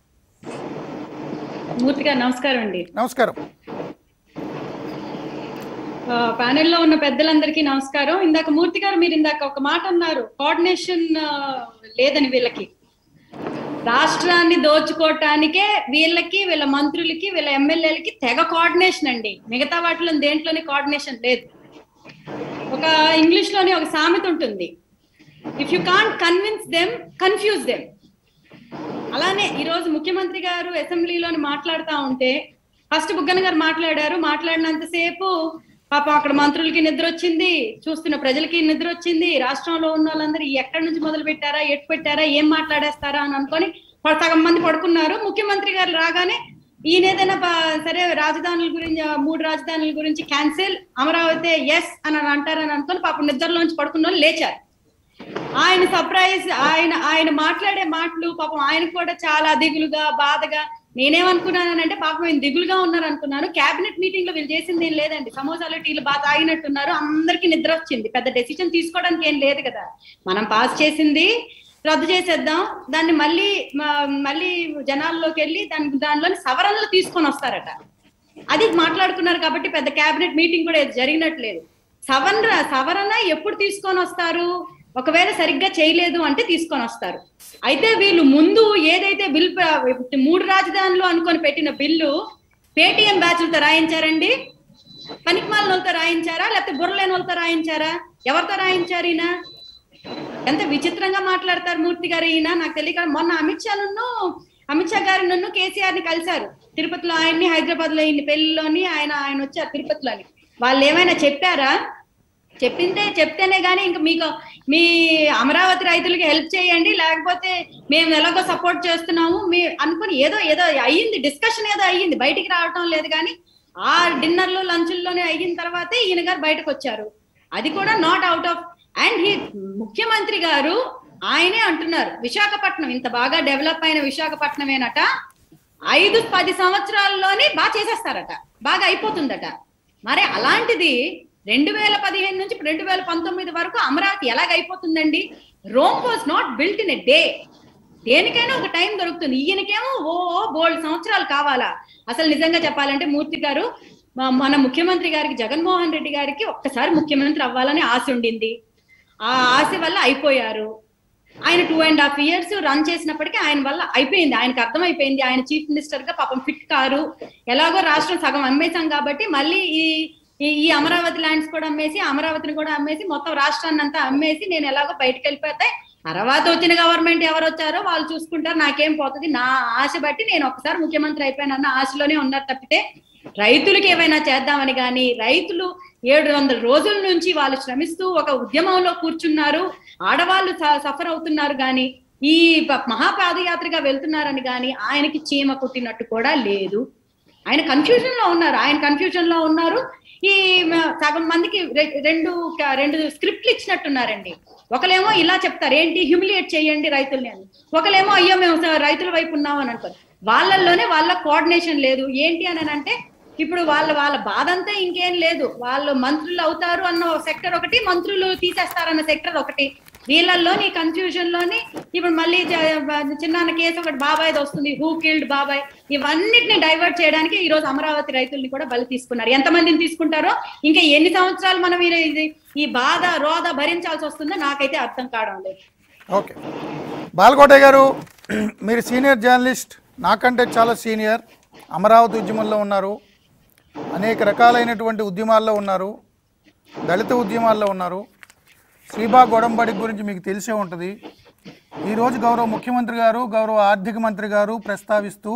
మూర్తి గారు నమస్కారం అండి నమస్కారం ఆ, ప్యానెల్లో ఉన్న పెద్దలందరికీ నమస్కారం ఇందాక మూర్తి గారు మీరు ఇందాక ఒక మాట అన్నారు కోఆర్డినేషన్ ఆ, లేదని వీళ్ళకి రాష్ట్రాన్ని దోచుకోవటానికే వీళ్ళకి వీళ్ళ మంత్రులకి వీళ్ళ ఎమ్మెల్యేలకి తెగ కోఆర్డినేషన్ అండి మిగతా వాటిలో దేంట్లోనే కోఆర్డినేషన్ లేదు ఒక ఇంగ్లీష్ లోనే ఒక సామెత ఉంటుంది if you can't convince them confuse them అలానే ఈ రోజు ముఖ్యమంత్రి గారు అసెంబ్లీలోని మాట్లాడుతా ఉంటే ఫస్ట్ బుగ్గన గారు మాట్లాడారు మాట్లాడినంతసేపు పాపం అక్కడ మంత్రులకి నిద్ర వచ్చింది చూస్తున్న ప్రజలకి నిద్ర వచ్చింది రాష్ట్రంలో ఉన్న వాళ్ళందరూ ఎక్కడి నుంచి మొదలు పెట్టారా ఎటు పెట్టారా ఏం మాట్లాడేస్తారా అని అనుకొని ప- సగం మంది పడుకున్నారు ముఖ్యమంత్రి గారు రాగానే ఈయన ఏదైనా ప- సరే రాజధానుల గురించి ఆ మూడు రాజధానుల గురించి క్యాన్సిల్ అమరావతి ఎస్ అని అని అంటారని అనుకొని పాపం నిద్రలోంచి పడుకున్న వాళ్ళు లేచారు ఆయన సర్ప్రైజ్ ఆయన ఆయన మాట్లాడే మాటలు పాపం ఆయన కూడా చాలా దిగులుగా బాధగా నేనేమనుకున్నానంటే పాపం ఆయన దిగులుగా ఉన్నారు అనుకున్నాను కేబినెట్ మీటింగ్ లో వీళ్ళు చేసింది ఏం లేదండి సమోసాలు టీలు బాగా తాగినట్టున్నారు అందరికి నిద్ర వచ్చింది పెద్ద డెసిషన్ తీసుకోవడానికి ఏం లేదు కదా మనం పాస్ చేసింది రద్దు చేసేద్దాం దాన్ని మళ్ళీ మ- మళ్ళీ జనాల్లోకి వెళ్ళి దాని దానిలోని సవరణలు తీసుకొని వస్తారట అది మాట్లాడుకున్నారు కాబట్టి పెద్ద కేబినెట్ మీటింగ్ కూడా ఏది జరిగినట్లేదు సవరణ సవరణ ఎప్పుడు తీసుకొని వస్తారు ఒకవేళ సరిగ్గా చేయలేదు అంటే తీసుకొని వస్తారు అయితే వీళ్ళు ముందు ఏదైతే బిల్ ప్ర- మూడు రాజధానులు అనుకొని పెట్టిన బిల్లు పేటిఎం బ్యాచ్లతో రాయించారండి పనికిమాలిన వాళ్ళతో రాయించారా లేకపోతే బుర్రలేని వాళ్ళతో రాయించారా ఎవరితో రాయించారు ఈయన ఎంత విచిత్రంగా మాట్లాడతారు మూర్తి గారు ఈయన నాకు తెలియక మొన్న అమిత్ షా నన్ను అమిత్ షా గారు నన్ను కేసీఆర్ ని కలిశారు తిరుపతిలో ఆయన్ని హైదరాబాద్ లో ఈయన పెళ్లిలోని ఆయన ఆయన వచ్చారు తిరుపతిలోని వాళ్ళు ఏమైనా చెప్పారా చెప్పిందే చెప్తేనే గానీ ఇంకా మీకు మీ అమరావతి రైతులకి హెల్ప్ చేయండి లేకపోతే మేము ఎలాగో సపోర్ట్ చేస్తున్నాము మీ అనుకుని ఏదో ఏదో అయ్యింది డిస్కషన్ ఏదో అయ్యింది బయటికి రావటం లేదు కానీ ఆ డిన్నర్లు లంచ్ల్లోనే అయిన తర్వాతే ఈయన గారు బయటకు వచ్చారు అది కూడా not out of and he ముఖ్యమంత్రి గారు ఆయనే అంటున్నారు విశాఖపట్నం ఇంత బాగా డెవలప్ అయిన విశాఖపట్నమేనట ఐదు పది సంవత్సరాల్లోనే బాగా చేసేస్తారట బాగా అయిపోతుందట మరి అలాంటిది రెండు వేల పదిహేను నుంచి రెండు వేల పంతొమ్మిది వరకు అమరావతి ఎలాగ అయిపోతుందండి Rome was not built in a day దేనికైనా ఒక టైం దొరుకుతుంది ఈయనకేమో ఓ బోల్డ్ సంవత్సరాలు కావాలా అసలు నిజంగా చెప్పాలంటే మూర్తి గారు మా- మన ముఖ్యమంత్రి గారికి జగన్మోహన్ రెడ్డి గారికి ఒక్కసారి ముఖ్యమంత్రి అవ్వాలని ఆశ ఉండింది ఆ ఆశ వల్ల అయిపోయారు ఆయన two and half years run చేసినప్పటికీ ఆయన వల్ల అయిపోయింది ఆయనకు అర్థమైపోయింది ఆయన చీఫ్ మినిస్టర్ గా పాపం ఫిట్ కారు ఎలాగో రాష్ట్రం సగం అమ్మేశాం కాబట్టి మళ్ళీ ఈ ఈ- ఈ అమరావతి ల్యాండ్స్ కూడా అమ్మేసి అమరావతిని కూడా అమ్మేసి మొత్తం రాష్ట్రాన్ని అంతా అమ్మేసి నేను ఎలాగో బయటకు వెళ్ళిపోతే తర్వాత వచ్చిన గవర్నమెంట్ ఎవరు వచ్చారో వాళ్ళు చూసుకుంటారు నాకేం పోతుంది నా ఆశ బట్టి నేను ఒకసారి ముఖ్యమంత్రి అయిపోయానన్న ఆశలోనే ఉన్నారు తప్పితే రైతులకు ఏమైనా చేద్దామని కానీ రైతులు ఏడు వందల రోజుల నుంచి వాళ్ళు శ్రమిస్తూ ఒక ఉద్యమంలో కూర్చున్నారు ఆడవాళ్ళు సఫర్ అవుతున్నారు కానీ ఈ ప- మహాపాదయాత్రగా వెళ్తున్నారని కానీ ఆయనకి చీమ కుట్టినట్టు కూడా లేదు ఆయన కన్ఫ్యూజన్ లో ఉన్నారు ఆయన కన్ఫ్యూజన్ లో ఉన్నారు ఈ మ- సగం మందికి రె- రెండు క- రెండు స్క్రిప్ట్లు ఇచ్చినట్టున్నారండి ఒకలేమో ఇలా చెప్తారు ఏంటి హ్యూమిలియేట్ చేయండి రైతుల్ని అని ఒకలేమో అయ్యో మేము స- రైతుల వైపు ఉన్నాం అని అనుకోరు వాళ్ళల్లోనే వాళ్ళ కోఆర్డినేషన్ లేదు ఏంటి అని అంటే ఇప్పుడు వాళ్ళ వాళ్ళ బాధ అంతా ఇంకేం లేదు వాళ్ళు మంత్రులు అవుతారు అన్న సెక్టర్ ఒకటి మంత్రులు తీసేస్తారన్న సెక్టర్ ఒకటి వీళ్ళల్లోని కన్ఫ్యూజన్ లోని ఇప్పుడు మళ్ళీ చ- చిన్నాన్న కేసు ఒకటి బాబాయ్ వస్తుంది హూ కిల్డ్ బాబాయ్ ఇవన్నిటిని డైవర్ట్ చేయడానికి ఈ రోజు అమరావతి రైతుల్ని కూడా బలి తీసుకున్నారు ఎంతమందిని తీసుకుంటారో ఇంకా ఎన్ని సంవత్సరాలు మనం ఈ- ఇది ఈ బాధ రోధ భరించాల్సి వస్తుందో నాకైతే అర్థం కావడం లేదు ఓకే బాలకోటయ్య గారు మీరు సీనియర్ జర్నలిస్ట్ నాకంటే చాలా సీనియర్ అమరావతి ఉద్యమంలో ఉన్నారు అనేక రకాలైనటువంటి ఉద్యమాల్లో ఉన్నారు దళిత ఉద్యమాల్లో ఉన్నారు శ్రీబా గొడంబడి గురించి మీకు తెలిసే ఉంటుంది ఈరోజు గౌరవ ముఖ్యమంత్రి గారు గౌరవ ఆర్థిక మంత్రి గారు ప్రస్తావిస్తూ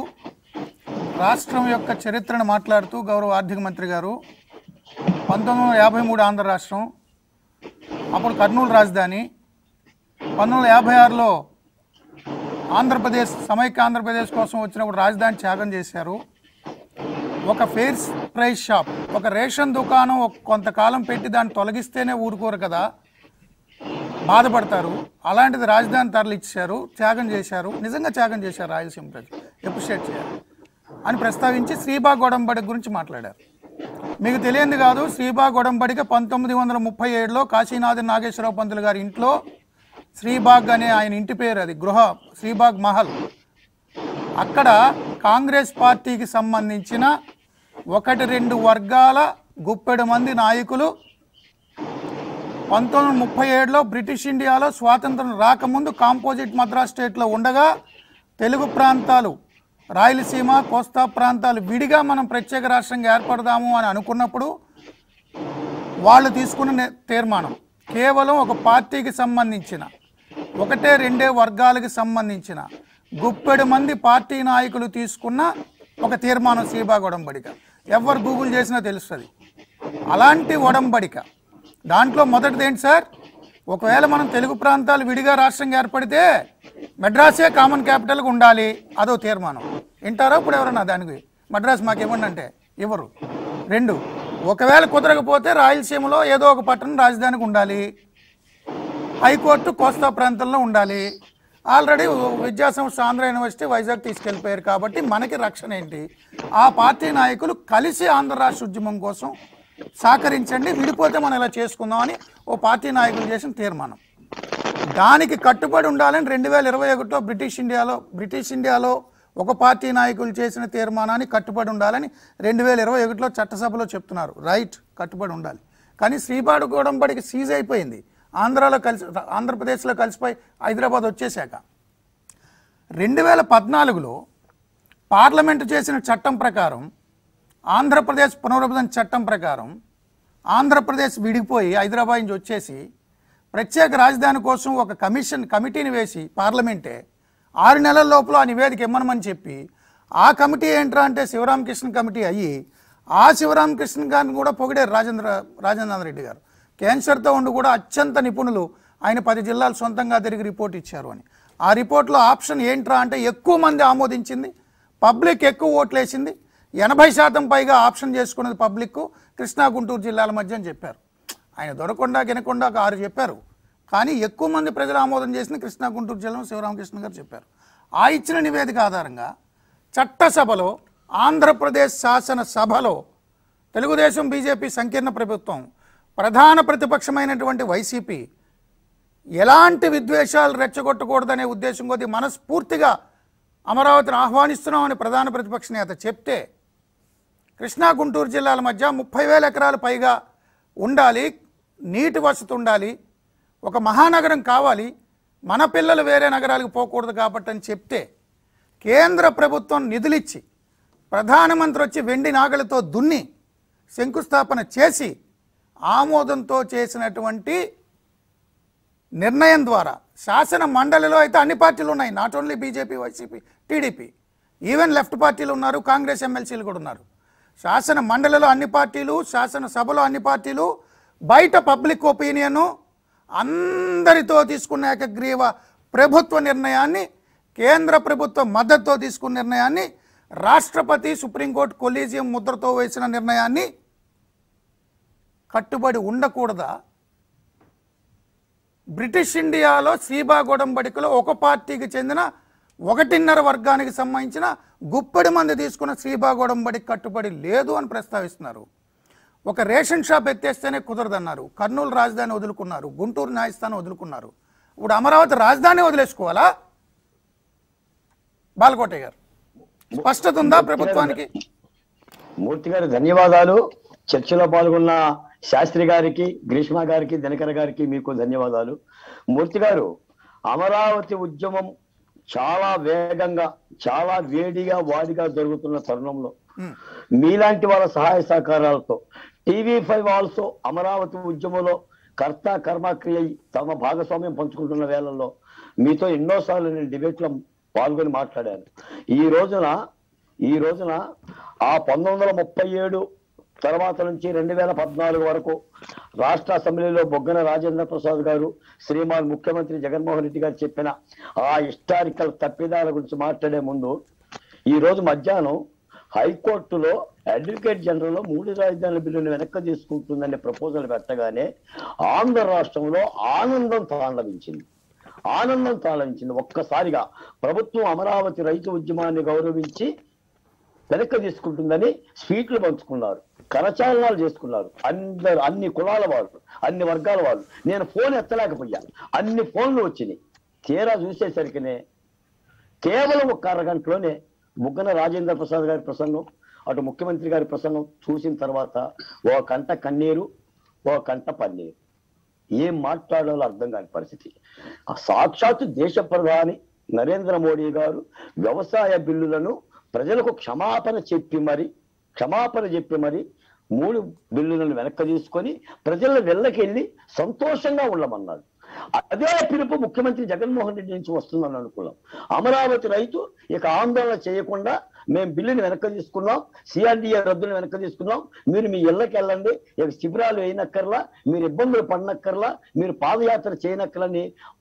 రాష్ట్రం యొక్క చరిత్రను మాట్లాడుతూ గౌరవ ఆర్థిక మంత్రి గారు పంతొమ్మిది వందల యాభై మూడు ఆంధ్ర రాష్ట్రం అప్పుడు కర్నూలు రాజధాని పంతొమ్మిది వందల యాభై ఆరులో ఆంధ్రప్రదేశ్ సమైక్య ఆంధ్రప్రదేశ్ కోసం వచ్చినప్పుడు రాజధాని త్యాగం చేశారు ఒక ఫేర్ ప్రైస్ షాప్ ఒక రేషన్ దుకాణం ఒక కొంతకాలం పెట్టి దాన్ని తొలగిస్తేనే ఊరుకోరు కదా బాధపడతారు అలాంటిది రాజధాని తరలిచ్చారు త్యాగం చేశారు నిజంగా త్యాగం చేశారు రాయలసీమ ప్రజలు ఎప్రిషియేట్ చేయాలి అని ప్రస్తావించి శ్రీబా గొడంబడి గురించి మాట్లాడారు మీకు తెలియంది కాదు శ్రీబా గొడంబడికి పంతొమ్మిది వందల ముప్పై ఏడులో కాశీనాథ్ నాగేశ్వరరావు పంతులు గారి ఇంట్లో శ్రీబాగ్ అనే ఆయన ఇంటి పేరు అది గృహ శ్రీబాగ్ మహల్ అక్కడ కాంగ్రెస్ పార్టీకి సంబంధించిన ఒకటి రెండు వర్గాల గుప్పెడు మంది నాయకులు పంతొమ్మిది వందల ముప్పై ఏడులో బ్రిటిష్ ఇండియాలో స్వాతంత్రం రాకముందు కాంపోజిట్ మద్రాస్ స్టేట్లో ఉండగా తెలుగు ప్రాంతాలు రాయలసీమ కోస్తా ప్రాంతాలు విడిగా మనం ప్రత్యేక రాష్ట్రంగా ఏర్పడదాము అని అనుకున్నప్పుడు వాళ్ళు తీసుకున్న నే- తీర్మానం కేవలం ఒక పార్టీకి సంబంధించిన ఒకటే రెండే వర్గాలకు సంబంధించిన గుప్పెడు మంది పార్టీ నాయకులు తీసుకున్న ఒక తీర్మానం సీబా ఒడంబడిక ఎవరు గూగుల్ చేసినా తెలుస్తుంది అలాంటి ఒడంబడిక దాంట్లో మొదటిది ఏంటి సార్ ఒకవేళ మనం తెలుగు ప్రాంతాలు విడిగా రాష్ట్రంగా ఏర్పడితే మెడ్రాసే కామన్ క్యాపిటల్గా ఉండాలి అదో తీర్మానం వింటారా ఇప్పుడు ఎవరన్నా దానికి మద్రాస్ మాకేమన్నా అంటే ఇవ్వరు రెండు ఒకవేళ కుదరకపోతే రాయలసీమలో ఏదో ఒక పట్టణం రాజధానికి ఉండాలి హైకోర్టు కోస్తా ప్రాంతంలో ఉండాలి ఆల్రెడీ విద్యాసంస్థ ఆంధ్ర యూనివర్సిటీ వైజాగ్ తీసుకెళ్ళిపోయారు కాబట్టి మనకి రక్షణ ఏంటి ఆ పార్టీ నాయకులు కలిసి ఆంధ్ర రాష్ట్ర ఉద్యమం కోసం సహకరించండి విడిపోతే మనం ఇలా చేసుకుందామని ఓ పార్టీ నాయకులు చేసిన తీర్మానం దానికి కట్టుబడి ఉండాలని రెండు వేల ఇరవై ఒకటిలో బ్రిటిష్ ఇండియాలో బ్రిటిష్ ఇండియాలో ఒక పార్టీ నాయకులు చేసిన తీర్మానాన్ని కట్టుబడి ఉండాలని రెండు వేల ఇరవై ఒకటిలో చట్టసభలో చెప్తున్నారు రైట్ కట్టుబడి ఉండాలి కానీ శ్రీపాడు గోడంబడికి సీజ్ అయిపోయింది ఆంధ్రాలో కలిసి ఆంధ్రప్రదేశ్లో కలిసిపోయి హైదరాబాద్ వచ్చేసాక రెండు వేల పద్నాలుగులో పార్లమెంటు చేసిన చట్టం ప్రకారం ఆంధ్రప్రదేశ్ పునర్విభజన చట్టం ప్రకారం ఆంధ్రప్రదేశ్ విడిపోయి హైదరాబాద్ నుంచి వచ్చేసి ప్రత్యేక రాజధాని కోసం ఒక కమిషన్ కమిటీని వేసి పార్లమెంటే ఆరు నెలల లోపల ఆ నివేదిక ఇమ్మనమని చెప్పి ఆ కమిటీ ఏంట్రా అంటే శివరామకృష్ణ కమిటీ అయ్యి ఆ శివరామకృష్ణ గారిని కూడా పొగిడారు రాజేంద్ర రాజేంద్ర రెడ్డి గారు క్యాన్సర్తో ఉండి కూడా అత్యంత నిపుణులు ఆయన పది జిల్లాలు సొంతంగా తిరిగి రిపోర్ట్ ఇచ్చారు అని ఆ రిపోర్ట్లో ఆప్షన్ ఏంట్రా అంటే ఎక్కువ మంది ఆమోదించింది పబ్లిక్ ఎక్కువ ఓట్లు వేసింది ఎనభై శాతం పైగా ఆప్షన్ చేసుకున్నది పబ్లిక్ కృష్ణా గుంటూరు జిల్లాల మధ్య అని చెప్పారు ఆయన దొరకొండ గినకొండ ఒక ఆరు చెప్పారు కానీ ఎక్కువ మంది ప్రజలు ఆమోదం చేసింది కృష్ణా గుంటూరు జిల్లా శివరామకృష్ణ గారు చెప్పారు ఆ ఇచ్చిన నివేదిక ఆధారంగా చట్టసభలో ఆంధ్రప్రదేశ్ శాసన సభలో తెలుగుదేశం బీజేపీ సంకీర్ణ ప్రభుత్వం ప్రధాన ప్రతిపక్షమైనటువంటి వైసీపీ ఎలాంటి విద్వేషాలు రెచ్చగొట్టకూడదనే ఉద్దేశం కొద్దీ మనస్ఫూర్తిగా అమరావతిని ఆహ్వానిస్తున్నామని ప్రధాన ప్రతిపక్ష నేత చెప్తే కృష్ణా గుంటూరు జిల్లాల మధ్య ముప్పై వేల ఎకరాలు పైగా ఉండాలి నీటి వసతి ఉండాలి ఒక మహానగరం కావాలి మన పిల్లలు వేరే నగరాలకు పోకూడదు కాబట్టి అని చెప్తే కేంద్ర ప్రభుత్వం నిధులిచ్చి ప్రధానమంత్రి వచ్చి వెండి నాగలతో దున్ని శంకుస్థాపన చేసి ఆమోదంతో చేసినటువంటి నిర్ణయం ద్వారా శాసన మండలిలో అయితే అన్ని పార్టీలు ఉన్నాయి not only BJP YCP TDP even left పార్టీలు ఉన్నారు కాంగ్రెస్ ఎమ్మెల్సీలు కూడా ఉన్నారు శాసన మండలిలో అన్ని పార్టీలు శాసన సభలో అన్ని పార్టీలు బయట పబ్లిక్ ఒపీనియను అందరితో తీసుకున్న ఏకగ్రీవ ప్రభుత్వ నిర్ణయాన్ని కేంద్ర ప్రభుత్వ మద్దతుతో తీసుకున్న నిర్ణయాన్ని రాష్ట్రపతి సుప్రీంకోర్టు కొలీజియం ముద్రతో వేసిన నిర్ణయాన్ని కట్టుబడి ఉండకూడదా బ్రిటిష్ ఇండియాలో సీబా గొడంబడికలో ఒక పార్టీకి చెందిన ఒకటిన్నర వర్గానికి సంబంధించిన గుప్పెడి మంది తీసుకున్న శ్రీబా గొడంబడికి కట్టుబడి లేదు అని ప్రస్తావిస్తున్నారు ఒక రేషన్ షాప్ ఎత్తేస్తేనే కుదరదన్నారు కర్నూలు రాజధాని వదులుకున్నారు గుంటూరు న్యాయస్థానం వదులుకున్నారు ఇప్పుడు అమరావతి రాజధాని వదిలేసుకోవాలా బాలకోటయ్య గారు స్పష్టత ఉందా ప్రభుత్వానికి మూర్తి గారు ధన్యవాదాలు చర్చలో పాల్గొన్న శాస్త్రి గారికి గ్రీష్మ గారికి దినకర గారికి మీకు ధన్యవాదాలు మూర్తి గారు అమరావతి ఉద్యమం చాలా వేగంగా చాలా వేడిగా వాడిగా జరుగుతున్న తరుణంలో మీలాంటి వాళ్ళ సహాయ సహకారాలతో టీవీ ఫైవ్ ఆల్సో అమరావతి ఉద్యమంలో కర్త కర్మక్రియ తమ భాగస్వామ్యం పంచుకుంటున్న వేళల్లో మీతో ఎన్నోసార్లు నేను డిబేట్లో పాల్గొని మాట్లాడాను ఈ రోజున ఈ రోజున ఆ పంతొమ్మిది వందల ముప్పై ఏడు తర్వాత నుంచి రెండు వేల పద్నాలుగు వరకు రాష్ట్ర అసెంబ్లీలో బొగ్గన రాజేంద్ర ప్రసాద్ గారు శ్రీమాన్ ముఖ్యమంత్రి జగన్మోహన్ రెడ్డి గారు చెప్పిన ఆ హిస్టారికల్ తప్పిదాల గురించి మాట్లాడే ముందు ఈ రోజు మధ్యాహ్నం హైకోర్టులో అడ్వకేట్ జనరల్ మూడు రాజధానుల బిల్లును వెనక్కి తీసుకుంటుందనే ప్రపోజల్ పెట్టగానే ఆంధ్ర రాష్ట్రంలో ఆనందం తాండవించింది ఆనందం తాళించింది ఒక్కసారిగా ప్రభుత్వం అమరావతి రైతు ఉద్యమాన్ని గౌరవించి వెనక్కి తీసుకుంటుందని స్వీట్లు పంచుకున్నారు కరచాలనాలు చేసుకున్నారు అందరు అన్ని కులాల వాళ్ళు అన్ని వర్గాల వాళ్ళు నేను ఫోన్ ఎత్తలేకపోయాను అన్ని ఫోన్లు వచ్చినాయి తీరా చూసేసరికినే కేవలం ఒక అరగంటలోనే బుగ్గన రాజేంద్ర ప్రసాద్ గారి ప్రసంగం అటు ముఖ్యమంత్రి గారి ప్రసంగం చూసిన తర్వాత ఓ కంట కన్నీరు ఓ కంట పన్నీరు ఏం మాట్లాడాలో అర్థం కాని పరిస్థితి ఆ సాక్షాత్తు దేశ ప్రధాని నరేంద్ర మోడీ గారు వ్యవసాయ బిల్లులను ప్రజలకు క్షమాపణ చెప్పి మరి క్షమాపణ చెప్పి మరి మూడు బిల్లులను వెనక్కి తీసుకొని ప్రజల వెళ్ళకెళ్ళి సంతోషంగా ఉండమన్నాడు అదే పిలుపు ముఖ్యమంత్రి జగన్మోహన్ రెడ్డి నుంచి వస్తుందని అనుకున్నాం అమరావతి రైతు ఇక ఆందోళన చేయకుండా మేము బిల్లుని వెనక్కి తీసుకున్నాం సిఆర్డిఏ రద్దుని వెనక్కి తీసుకున్నాం మీరు మీ ఇళ్ళకి వెళ్ళండి ఇక శిబిరాలు వేయనక్కర్లా మీరు ఇబ్బందులు పడినక్కర్లా మీరు పాదయాత్ర చేయనక్కర్లని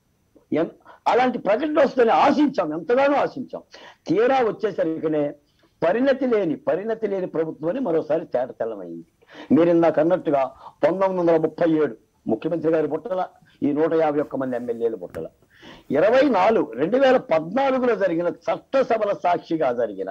ఎన్- అలాంటి ప్రకటన వస్తుందని ఆశించాం ఎంతగానో ఆశించాం తీరా వచ్చేసరికనే పరిణతి లేని పరిణతి లేని ప్రభుత్వం అని మరోసారి తేట తెల్లమైంది మీరు ఇందాక అన్నట్టుగా పంతొమ్మిది వందల ముప్పై ఏడు ముఖ్యమంత్రి గారి పుట్టల ఈ నూట యాభై ఒక్క మంది ఎమ్మెల్యేలు పుట్టల ఇరవై నాలుగు రెండు వేల పద్నాలుగులో జరిగిన చట్టసభల సాక్షిగా జరిగిన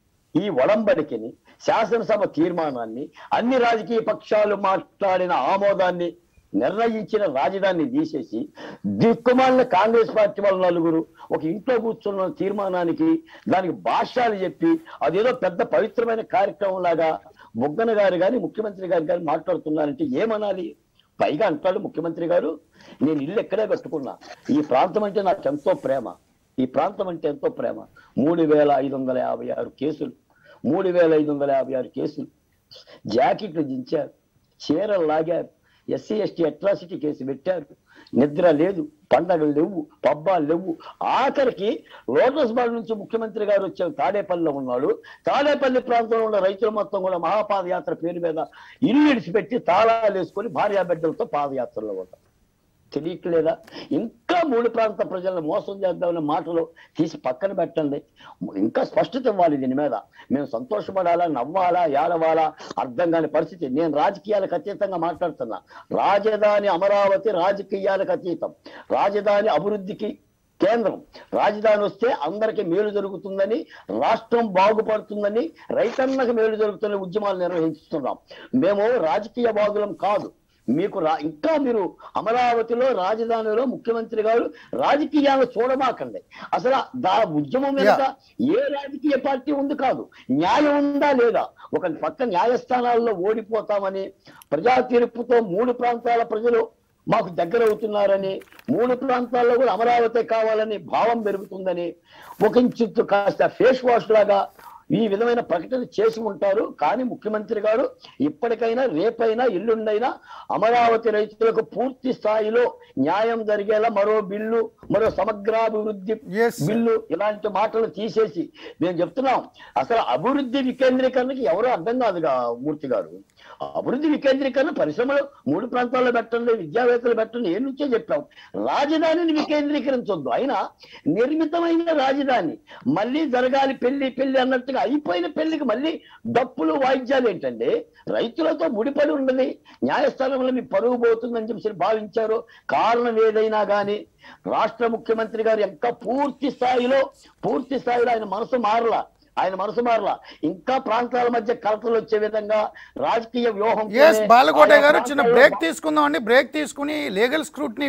ఈ ఒడంబడికని శాసనసభ తీర్మానాన్ని అన్ని రాజకీయ పక్షాలు మాట్లాడిన ఆమోదాన్ని నిర్ణయించిన రాజధానిని తీసేసి దిక్కుమాలిన కాంగ్రెస్ పార్టీ వాళ్ళ నలుగురు ఒక ఇంట్లో కూర్చున్న తీర్మానానికి దానికి భాష్యాలు చెప్పి అదేదో పెద్ద పవిత్రమైన కార్యక్రమం లాగా బొగ్గన గారు కానీ ముఖ్యమంత్రి గారు కానీ మాట్లాడుతున్నారంటే ఏమనాలి పైగా అంటాడు ముఖ్యమంత్రి గారు నేను ఇల్లు ఎక్కడే కట్టుకున్నా ఈ ప్రాంతం అంటే నాకు ఎంతో ప్రేమ ఈ ప్రాంతం అంటే ఎంతో ప్రేమ మూడు వేల ఐదు వందల యాభై ఆరు కేసులు మూడు వేల ఐదు వందల యాభై ఆరు కేసులు జాకెట్లు దించారు చీరలు లాగారు ఎస్సీ ఎస్టీ అట్రాసిటీ కేసు పెట్టారు నిద్ర లేదు పండగలు లేవు పబ్బాలు లేవు ఆఖరికి లోటస్ బాల్ నుంచి ముఖ్యమంత్రి గారు వచ్చే తాడేపల్లిలో ఉన్నాడు తాడేపల్లి ప్రాంతంలో ఉన్న రైతులు మొత్తం కూడా మహాపాదయాత్ర పేరు మీద ఇల్లు ఇడిచిపెట్టి తాళాలు వేసుకొని భార్యా బిడ్డలతో పాదయాత్రలో ఉంటారు తెలియట్లేదా ఇంకా మూడు ప్రాంత ప్రజలను మోసం చేద్దామనే మాటలు తీసి పక్కన పెట్టండి ఇంకా స్పష్టత ఇవ్వాలి దీని మీద మేము సంతోషపడాలా నవ్వాలా ఏడవాలా అర్థం కాని పరిస్థితి నేను రాజకీయాలకు అతీతంగా మాట్లాడుతున్నా రాజధాని అమరావతి రాజకీయాలకు అతీతం రాజధాని అభివృద్ధికి కేంద్రం రాజధాని వస్తే అందరికి మేలు జరుగుతుందని రాష్ట్రం బాగుపడుతుందని రైతన్నకు మేలు జరుగుతున్న ఉద్యమాలు నిర్వహిస్తున్నాం మేము రాజకీయ బాధులం కాదు మీకు రా ఇంకా మీరు అమరావతిలో రాజధానిలో ముఖ్యమంత్రి గారు రాజకీయాలు చూడమాకండి అసలు దా ఉద్యమం వెనుక ఏ రాజకీయ పార్టీ ఉంది కాదు న్యాయం ఉందా లేదా ఒక పక్క న్యాయస్థానాల్లో ఓడిపోతామని ప్రజా తీర్పుతో మూడు ప్రాంతాల ప్రజలు మాకు దగ్గర అవుతున్నారని మూడు ప్రాంతాల్లో కూడా అమరావతి కావాలని భావం పెరుగుతుందని ఒక ఇంచు కాస్త ఫేస్ వాష్ లాగా ఈ విధమైన ప్రకటన చేసి ఉంటారు కానీ ముఖ్యమంత్రి గారు ఇప్పటికైనా రేపైనా ఎల్లుండైనా అమరావతి రైతులకు పూర్తి స్థాయిలో న్యాయం జరిగేలా మరో బిల్లు మరో సమగ్రాభివృద్ధి Yes, sir. బిల్లు ఇలాంటి మాటలు తీసేసి మేము చెప్తున్నాం అసలు అభివృద్ధి వికేంద్రీకరణకి ఎవరో అర్థం కాదుగా మూర్తి గారు అభివృద్ధి వికేంద్రీకరణ పరిశ్రమలు మూడు ప్రాంతాల్లో పెట్టండి విద్యావేత్తలు పెట్టండి ఏ నుంచే చెప్పాం రాజధానిని వికేంద్రీకరించొద్దు అయినా నిర్మితమైన రాజధాని మళ్ళీ జరగాలి పెళ్లి పెళ్లి అన్నట్టుగా అయిపోయిన పెళ్లికి మళ్ళీ డప్పులు వాయిద్యాలు ఏంటండి రైతులతో ముడిపడి ఉన్నది న్యాయస్థానంలో మీ పరుగు పోతుందని చెప్పి భావించారు కారణం ఏదైనా కానీ రాష్ట్ర ముఖ్యమంత్రి గారు ఇంకా పూర్తి స్థాయిలో పూర్తి స్థాయిలో ఆయన మనసు మారలా ఆయన మనసు మారలా ఇంకా ప్రాంతాల మధ్య కలతలు వచ్చే విధంగా రాజకీయ వ్యూహం ఎస్ బాలకోట గారు చిన్న బ్రేక్ తీసుకుందాం అండి బ్రేక్ తీసుకుని లీగల్ స్క్రూట్ని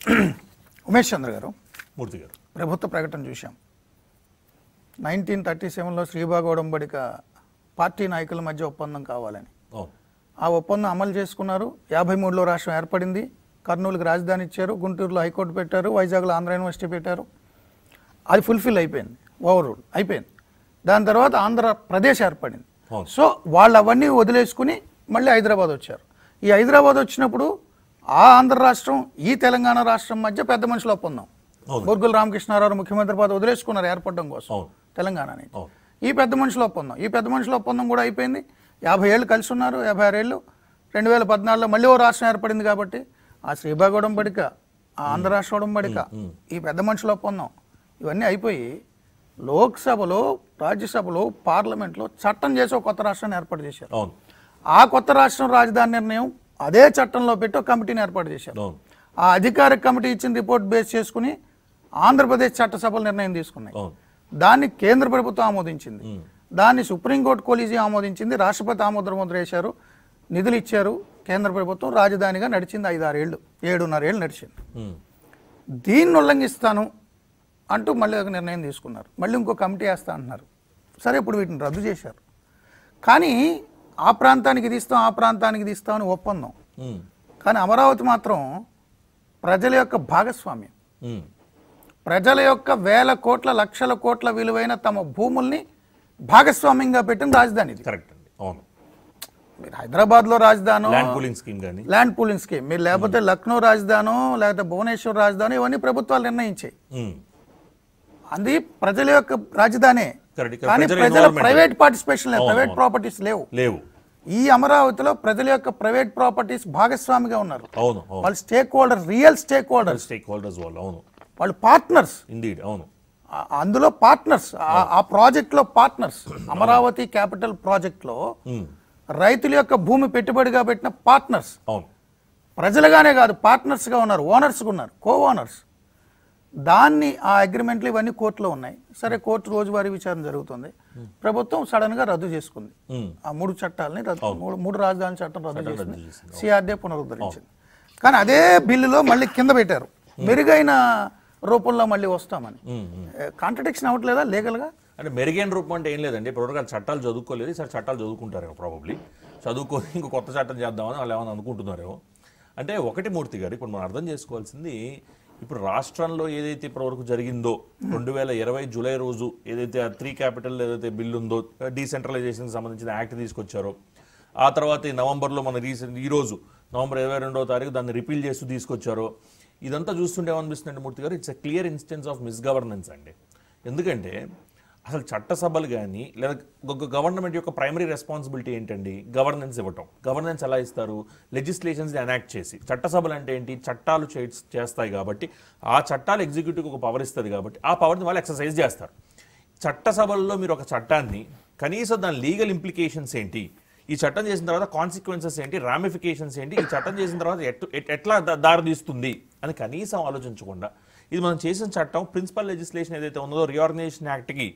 ఉమేష్ చంద్ర గారు మూర్తి గారు ప్రభుత్వ ప్రకటన చూశాం నైన్టీన్ థర్టీ సెవెన్లో శ్రీబాగ్ ఒడంబడిక పార్టీ నాయకుల మధ్య ఒప్పందం కావాలని అవును ఆ ఒప్పందం అమలు చేసుకున్నారు యాభై మూడులో రాష్ట్రం ఏర్పడింది కర్నూలుకి రాజధాని ఇచ్చారు గుంటూరులో హైకోర్టు పెట్టారు వైజాగ్లో ఆంధ్ర యూనివర్సిటీ పెట్టారు అది ఫుల్ఫిల్ అయిపోయింది ఓవరాల్ అయిపోయింది దాని తర్వాత ఆంధ్రప్రదేశ్ ఏర్పడింది అవును. సో వాళ్ళు అవన్నీ వదిలేసుకుని మళ్ళీ హైదరాబాద్ వచ్చారు ఈ హైదరాబాద్ వచ్చినప్పుడు ఆ ఆంధ్ర రాష్ట్రం ఈ తెలంగాణ రాష్ట్రం మధ్య పెద్ద మనుషుల ఒప్పందం అవును. బొర్గుల రామకృష్ణారావు ముఖ్యమంత్రి పదవి వదిలేసుకున్నారు ఏర్పడడం కోసం అవును. తెలంగాణ నుంచి అవును. ఈ పెద్ద మనుషుల ఒప్పందం ఈ పెద్ద మనుషుల ఒప్పందం కూడా అయిపోయింది యాభై ఏళ్ళు కలిసి ఉన్నారు యాభై ఆరు ఏళ్ళు రెండు వేల పద్నాలుగులో మళ్ళీ ఓ రాష్ట్రం ఏర్పడింది కాబట్టి ఆ శ్రీబాగ్ ఒడంబడిక ఆ ఆంధ్ర రాష్ట్ర ఒడంబడిక ఈ పెద్ద మనుషుల ఒప్పందం ఇవన్నీ అయిపోయి లోక్సభలో రాజ్యసభలో పార్లమెంట్లో చట్టం చేసి ఒక కొత్త రాష్ట్రాన్ని ఏర్పాటు చేశారు అవును ఆ కొత్త రాష్ట్రం రాజధాని నిర్ణయం అదే చట్టంలో పెట్టి ఒక కమిటీని ఏర్పాటు చేశారు అవును ఆ అధికారిక కమిటీ ఇచ్చిన రిపోర్ట్ బేస్ చేసుకుని ఆంధ్రప్రదేశ్ చట్టసభలు నిర్ణయం తీసుకున్నాయి అవును దాన్ని కేంద్ర ప్రభుత్వం ఆమోదించింది దాన్ని సుప్రీంకోర్టు కొలీజీ ఆమోదించింది రాష్ట్రపతి ఆమోద ముద్ర వేశారు నిధులు ఇచ్చారు కేంద్ర ప్రభుత్వం రాజధానిగా నడిచింది ఐదారేళ్ళు ఏడున్నరేళ్ళు నడిచింది ఉమ్. దీన్ని ఉల్లంఘిస్తాను అంటూ మళ్ళీ ఒక నిర్ణయం తీసుకున్నారు మళ్ళీ ఇంకో కమిటీ వేస్తా అంటున్నారు సరే ఇప్పుడు వీటిని రద్దు చేశారు కానీ ఆ ప్రాంతానికి ఇది ఇస్తాం ఆ ప్రాంతానికి ఇది ఇస్తాం అని ఒప్పందం ఉమ్. కానీ అమరావతి మాత్రం ప్రజల యొక్క భాగస్వామ్యం ఉమ్. ప్రజల యొక్క వేల కోట్ల లక్షల కోట్ల విలువైన తమ భూముల్ని భాగస్వామ్యంగా పెట్టిన రాజధాని ఇది కరెక్ట్ అండి అవును మీరు హైదరాబాద్లో రాజధాని ల్యాండ్ పూలింగ్ స్కీమ్ కానీ ల్యాండ్ పూలింగ్ స్కీమ్ మీరు లేకపోతే లక్నో రాజధానో లేకపోతే భువనేశ్వర్ రాజధాని ఇవన్నీ ప్రభుత్వాలు నిర్ణయించాయి అది ప్రజల యొక్క రాజధానే Correct. ఇక్కడ కానీ ప్రజల ప్రజల involvement ప్రైవేట్ పార్టిసిపేషన్ లేదు అవును, ప్రైవేట్ అవును. ప్రాపర్టీస్ లేవు లేవు ఈ అమరావతిలో ప్రజల యొక్క ప్రైవేట్ ప్రాపర్టీస్ భాగస్వామిగా ఉన్నారు అవును అవును వాళ్ళు stakeholder real stakeholders stakeholders వాళ్ళు అవును వాళ్ళు పార్ట్నర్స్ ఇండీడ్ అవును అందులో పార్ట్నర్స్ ఆ ప్రాజెక్ట్ లో పార్ట్నర్స్ అమరావతి క్యాపిటల్ ప్రాజెక్ట్ లో ఉమ్. రైతుల యొక్క భూమి పెట్టుబడిగా పెట్టిన పార్ట్నర్స్ అవును ప్రజలుగానే కాదు పార్ట్నర్స్గా ఉన్నారు ఓనర్స్గా ఉన్నారు కో ఓనర్స్ దాన్ని ఆ అగ్రిమెంట్లు ఇవన్నీ కోర్టులో ఉన్నాయి సరే కోర్టు రోజువారీ విచారణ జరుగుతుంది ప్రభుత్వం సడన్ గా రద్దు చేసుకుంది ఉమ్. ఆ మూడు చట్టాలని రద్దు మూడు మూడు రాజధాని చట్టం రద్దు రద్దు చేసింది చేసింది. సిఆర్డే పునరుద్ధరించింది కానీ అదే బిల్లులో మళ్ళీ కింద పెట్టారు మెరుగైన రూపంలో మళ్ళీ వస్తామని ఉమ్, ఉమ్. కాంట్రడిక్షన్ అవ్వట్లేదా లీగల్గా అంటే మెరుగైన రూపం అంటే ఏం లేదండి ఇప్పుడు వాళ్ళు చట్టాలు చదువుకోలేదు ఈసారి చట్టాలు చదువుకుంటారేమో ప్రాబబ్లీ చదువుకొని ఇంకో కొత్త చట్టం చేద్దామని వాళ్ళు ఏమైనా అనుకుంటున్నారేమో అంటే ఒకటి మూర్తి గారు ఇప్పుడు మనం అర్థం చేసుకోవాల్సింది ఇప్పుడు రాష్ట్రంలో ఏదైతే ఇప్పటివరకు జరిగిందో రెండు వేల ఇరవై జూలై రోజు ఏదైతే త్రీ క్యాపిటల్ ఏదైతే బిల్ ఉందో డీసెంట్రలైజేషన్కి సంబంధించిన యాక్ట్ తీసుకొచ్చారో ఆ తర్వాత ఈ నవంబర్లో మన రీసెంట్ ఈ రోజు నవంబర్ ఇరవై రెండవ తారీఖు దాన్ని రిపీల్ చేస్తూ తీసుకొచ్చారో ఇదంతా చూస్తుంటే ఏమనిపిస్తుంది మూర్తి గారు it's a clear instance of misgovernance అండి ఎందుకంటే అసలు చట్టసభలు కానీ లేదా ఒక గవర్నమెంట్ యొక్క ప్రైమరీ రెస్పాన్సిబిలిటీ ఏంటండి గవర్నెన్స్ ఇవ్వటం గవర్నెన్స్ ఎలా ఇస్తారు లెజిస్లేషన్స్ని ఎనాక్ట్ చేసి చట్టసభలు అంటే ఏంటి చట్టాలు చే చేస్తాయి కాబట్టి ఆ చట్టాలు ఎగ్జిక్యూటివ్ ఒక పవర్ ఇస్తుంది కాబట్టి ఆ పవర్ని వాళ్ళు ఎక్సర్సైజ్ చేస్తారు చట్టసభల్లో మీరు ఒక చట్టాన్ని కనీసం దాని లీగల్ ఇంప్లికేషన్స్ ఏంటి ఈ చట్టం చేసిన తర్వాత కాన్సిక్వెన్సెస్ ఏంటి రామిఫికేషన్స్ ఏంటి ఈ చట్టం చేసిన తర్వాత ఎట్- ఎట్- ఎట్లా దా- దారితీస్తుంది అని కనీసం ఆలోచించకుండా ఇది మనం చేసిన చట్టం ప్రిన్సిపల్ లెజిస్లేషన్ ఏదైతే ఉన్నదో రిఆర్గనైజేషన్ యాక్ట్కి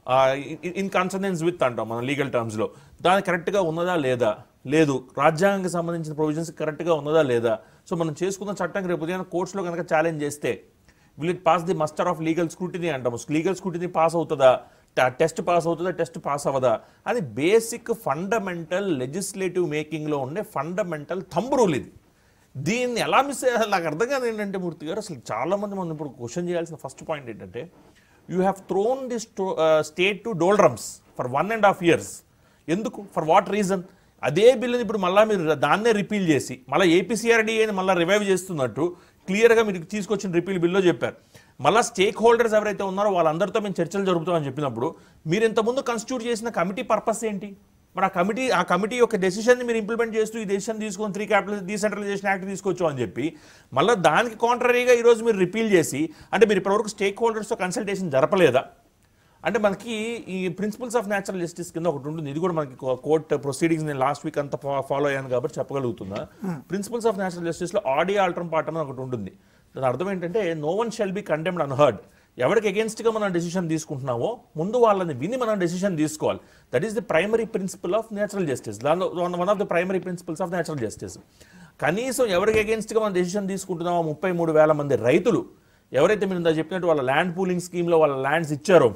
ఇన్ కన్సర్నెన్స్ విత్ అంటాం మన లీగల్ టర్మ్స్లో దాని కరెక్ట్గా ఉన్నదా లేదా లేదు రాజ్యాంగానికి సంబంధించిన ప్రొవిజన్స్ కరెక్ట్గా ఉన్నదా లేదా సో మనం చేసుకున్న చట్టం రేపు ఉదయం కోర్ట్స్లో కనుక ఛాలెంజ్ చేస్తే will it pass the muster of legal scrutiny అంటాము లీగల్ స్క్రూటినీ పాస్ అవుతుందా టెస్ట్ పాస్ అవుతుందా టెస్ట్ పాస్ అవ్వదా అది బేసిక్ ఫండమెంటల్ లెజిస్లేటివ్ మేకింగ్లో ఉండే ఫండమెంటల్ థంబ్ రూల్ ఇది దీన్ని ఎలా మిస్ అయ్యారు నాకు అర్థం కాదు ఏంటంటే మూర్తి గారు అసలు చాలా మంది మనం ఇప్పుడు క్వశ్చన్ చేయాల్సిన ఫస్ట్ పాయింట్ ఏంటంటే you have thrown this state to doldrums for one and half years ఎందుకు ఫర్ వాట్ రీజన్ అదే బిల్లుని ఇప్పుడు మళ్ళీ మీరు దాన్నే రిపీల్ చేసి మళ్ళీ ఏపీసీఆర్డీఏని మళ్ళీ రివైవ్ చేస్తున్నట్టు క్లియర్గా మీరు తీసుకొచ్చిన రిపీల్ బిల్లో చెప్పారు మళ్ళీ స్టేక్ హోల్డర్స్ ఎవరైతే ఉన్నారో వాళ్ళందరితో మేము చర్చలు జరుపుతామని చెప్పినప్పుడు మీరు ఇంతకుముందు కన్స్టిట్యూట్ చేసిన కమిటీ పర్పస్ ఏంటి మరి ఆ కమిటీ ఆ కమిటీ యొక్క డెసిషన్ని మీరు ఇంప్లిమెంట్ చేస్తూ ఈ డెసిషన్ తీసుకొని త్రీ క్యాపిటల్ డీసెంట్రలైజేషన్ యాక్ట్ తీసుకొచ్చు అని చెప్పి మళ్ళీ దానికి కాంట్రరీగా ఈరోజు మీరు రిపీల్ చేసి అంటే మీరు ఇప్పటివరకు స్టేక్ హోల్డర్స్తో కన్సల్టేషన్ జరపలేదా అంటే మనకి ఈ ప్రిన్సిపల్స్ ఆఫ్ న్యాచురల్ జస్టిస్ కింద ఒకటి ఉంటుంది ఇది కూడా మనకి కోర్ట్ ప్రొసీడింగ్స్ నేను లాస్ట్ వీక్ అంతా ఫాలో అయ్యాను కాబట్టి చెప్పగలుగుతున్నా ప్రిన్సిపల్స్ ఆఫ్ న్యాచురల్ జస్టిస్లో ఆడియో ఆల్టర్మ్ పార్ట్ అని ఒకటి ఉంటుంది దాని అర్థం ఏంటంటే no one shall be condemned unheard ఎవరికి అగేన్స్ట్గా మనం డెసిషన్ తీసుకుంటున్నామో ముందు వాళ్ళని విని మనం డెసిషన్ తీసుకోవాలి that is the primary principle of natural justice దానిలో one of the primary principles of natural justice కనీసం ఎవరికి అగేన్స్ట్గా మనం డెసిషన్ తీసుకుంటున్నామో ముప్పై మూడు వేల మంది రైతులు ఎవరైతే మీరు ఇందా చెప్పినట్టు వాళ్ళ ల్యాండ్ పూలింగ్ స్కీమ్లో వాళ్ళ ల్యాండ్స్ ఇచ్చారో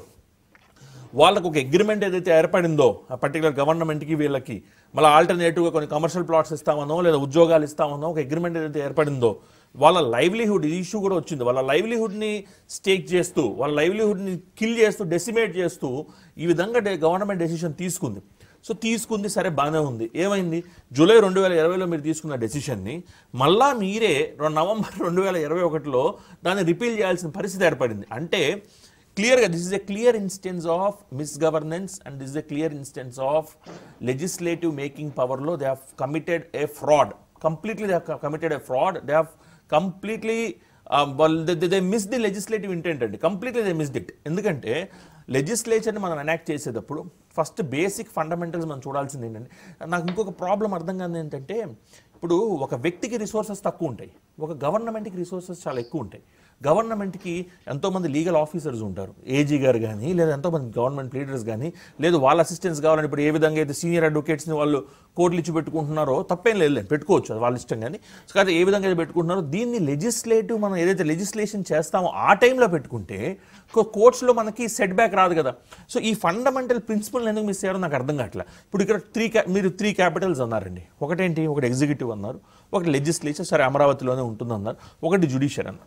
వాళ్ళకు ఒక అగ్రిమెంట్ ఏదైతే ఏర్పడిందో ఆ పర్టికులర్ గవర్నమెంట్కి వీళ్ళకి మళ్ళీ ఆల్టర్నేటివ్గా కొన్ని కమర్షియల్ ప్లాట్స్ ఇస్తామనో లేదా ఉద్యోగాలు ఇస్తామనో ఒక అగ్రిమెంట్ ఏదైతే ఏర్పడిందో వాళ్ళ లైవ్లీహుడ్ ఇష్యూ కూడా వచ్చింది వాళ్ళ లైవ్లీహుడ్ని స్టేక్ చేస్తూ వాళ్ళ లైవ్లీహుడ్ని కిల్ చేస్తూ డెసిమేట్ చేస్తూ ఈ విధంగా గవర్నమెంట్ డెసిషన్ తీసుకుంది సో తీసుకుంది సరే బాగానే ఉంది ఏమైంది జూలై రెండు వేల ఇరవైలో మీరు తీసుకున్న డెసిషన్ని మళ్ళా మీరే రెం- నవంబర్ రెండు వేల ఇరవై ఒకటిలో దాన్ని రిపీల్ చేయాల్సిన పరిస్థితి ఏర్పడింది అంటే క్లియర్గా this is a clear instance of misgovernance and this is a clear instance of legislative making పవర్లో they have committed a fraud completely they have committed a fraud they have completely they miss the legislative intent అండి completely they missed it ఎందుకంటే లెజిస్లేచర్ని మనం enact చేసేటప్పుడు first basic fundamentals మనం చూడాల్సింది ఏంటంటే నాకు ఇంకొక ప్రాబ్లం అర్థం కాదు ఏంటంటే ఇప్పుడు ఒక వ్యక్తికి రిసోర్సెస్ తక్కువ ఉంటాయి ఒక గవర్నమెంట్కి రిసోర్సెస్ చాలా ఎక్కువ ఉంటాయి గవర్నమెంట్కి ఎంతోమంది లీగల్ ఆఫీసర్స్ ఉంటారు ఏజీ గారు కానీ లేదా ఎంతోమంది గవర్నమెంట్ లీడర్స్ కానీ లేదు వాళ్ళ అసిస్టెంట్స్ కావాలని ఇప్పుడు ఏ విధంగా అయితే సీనియర్ అడ్వకేట్స్ని వాళ్ళు కోర్టులు ఇచ్చి పెట్టుకుంటున్నారో తప్పేం లేదు పెట్టుకోవచ్చు అది వాళ్ళ ఇష్టం కానీ సో కాదు ఏ విధంగా అయితే పెట్టుకుంటున్నారో దీన్ని లెజిస్లేటివ్ మనం ఏదైతే లెజిస్లేషన్ చేస్తామో ఆ టైంలో పెట్టుకుంటే కోర్ట్స్లో మనకి సెట్ బ్యాక్ రాదు కదా సో ఈ ఫండమెంటల్ ప్రిన్సిపల్ ఎందుకు మిస్ అయ్యారో నాకు అర్థం కావట్లేదు ఇప్పుడు ఇక్కడ త్రీ మీరు త్రీ క్యాపిటల్స్ అన్నారండి ఒకటేంటి ఒకటి ఎగ్జిక్యూటివ్ అన్నారు ఒకటి లెజిస్లేచర్ సరే అమరావతిలోనే ఉంటుంది అన్నారు ఒకటి జుడిషియర్ అన్నారు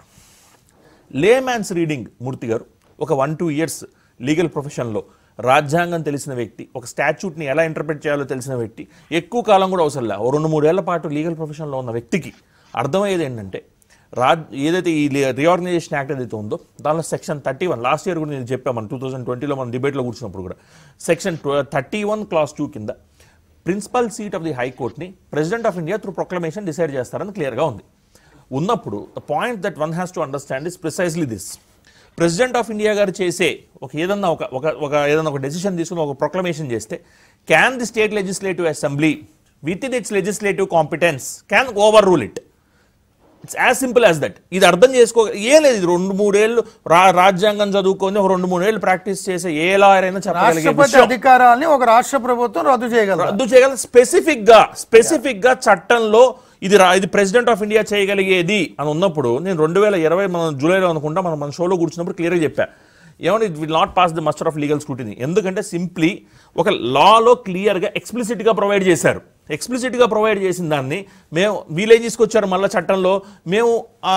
లేమ్యాన్స్ రీడింగ్ మూర్తి గారు ఒక వన్ టూ ఇయర్స్ లీగల్ ప్రొఫెషన్లో రాజ్యాంగం తెలిసిన వ్యక్తి ఒక స్టాచ్యూట్ని ఎలా ఇంటర్ప్రిట్ చేయాలో తెలిసిన వ్యక్తి ఎక్కువ కాలం కూడా అవసరం లే ఓ రెండు మూడేళ్ల పాటు లీగల్ ప్రొఫెషన్లో ఉన్న వ్యక్తికి అర్థమయ్యేది ఏంటంటే రాజ్ ఏదైతే ఈ రీఆర్గనైజేషన్ యాక్ట్ ఏదైతే ఉందో దానిలో section thirty one last year కూడా నేను చెప్పాను మన టూ థౌసండ్ ట్వంటీలో మనం డిబేట్లో కూర్చున్నప్పుడు కూడా section thirty one clause two కింద ప్రిన్సిపల్ సీట్ ఆఫ్ ది హైకోర్ట్ని President of India through proclamation decide చేస్తారని క్లియర్గా ఉంది ఉన్నప్పుడు the point that one has to understand is precisely this President of India గారు చేసే ఒక ఏదన్నా ఒక ఒక ఒక ఏదన్నా ఒక డెసిషన్ తీసుకుని ఒక ప్రొక్లమేషన్ చేస్తే can the state legislative assembly within its legislative competence can overrule it it's as simple as that ఇది అర్థం చేసుకో ఏం లేదు ఇది రెండు మూడేళ్ళు రా రాజ్యాంగం చదువుకొని ఒక రెండు మూడేళ్ళు ప్రాక్టీస్ చేసే ఏ లాయర్ అయినా చెప్పగలిగే రాష్ట్రపతి విషయం. అధికారాల్ని ఒక రాష్ట్ర ప్రభుత్వం రద్దు చేయగలరు రద్దు చేయగల స్పెసిఫిక్ గా స్పెసిఫిక్ గా చట్టంలో ఇది రా- ఇది ప్రెసిడెంట్ ఆఫ్ ఇండియా చేయగలిగేది అని ఉన్నప్పుడు నేను రెండు వేల ఇరవై మనం జూలైలో అనుకుంటా మనం మన షోలో కూర్చున్నప్పుడు క్లియర్గా చెప్పా ఏమంటే it will not pass the muster of legal scrutiny ఎందుకంటే సింప్లీ ఒక లాలో క్లియర్గా ఎక్స్ప్లిసిట్గా ప్రొవైడ్ చేశారు ఎక్స్ప్లిసిట్గా ప్రొవైడ్ చేసిన దాన్ని మేము వీళ్ళేం తీసుకొచ్చారు మళ్ళీ చట్టంలో మేము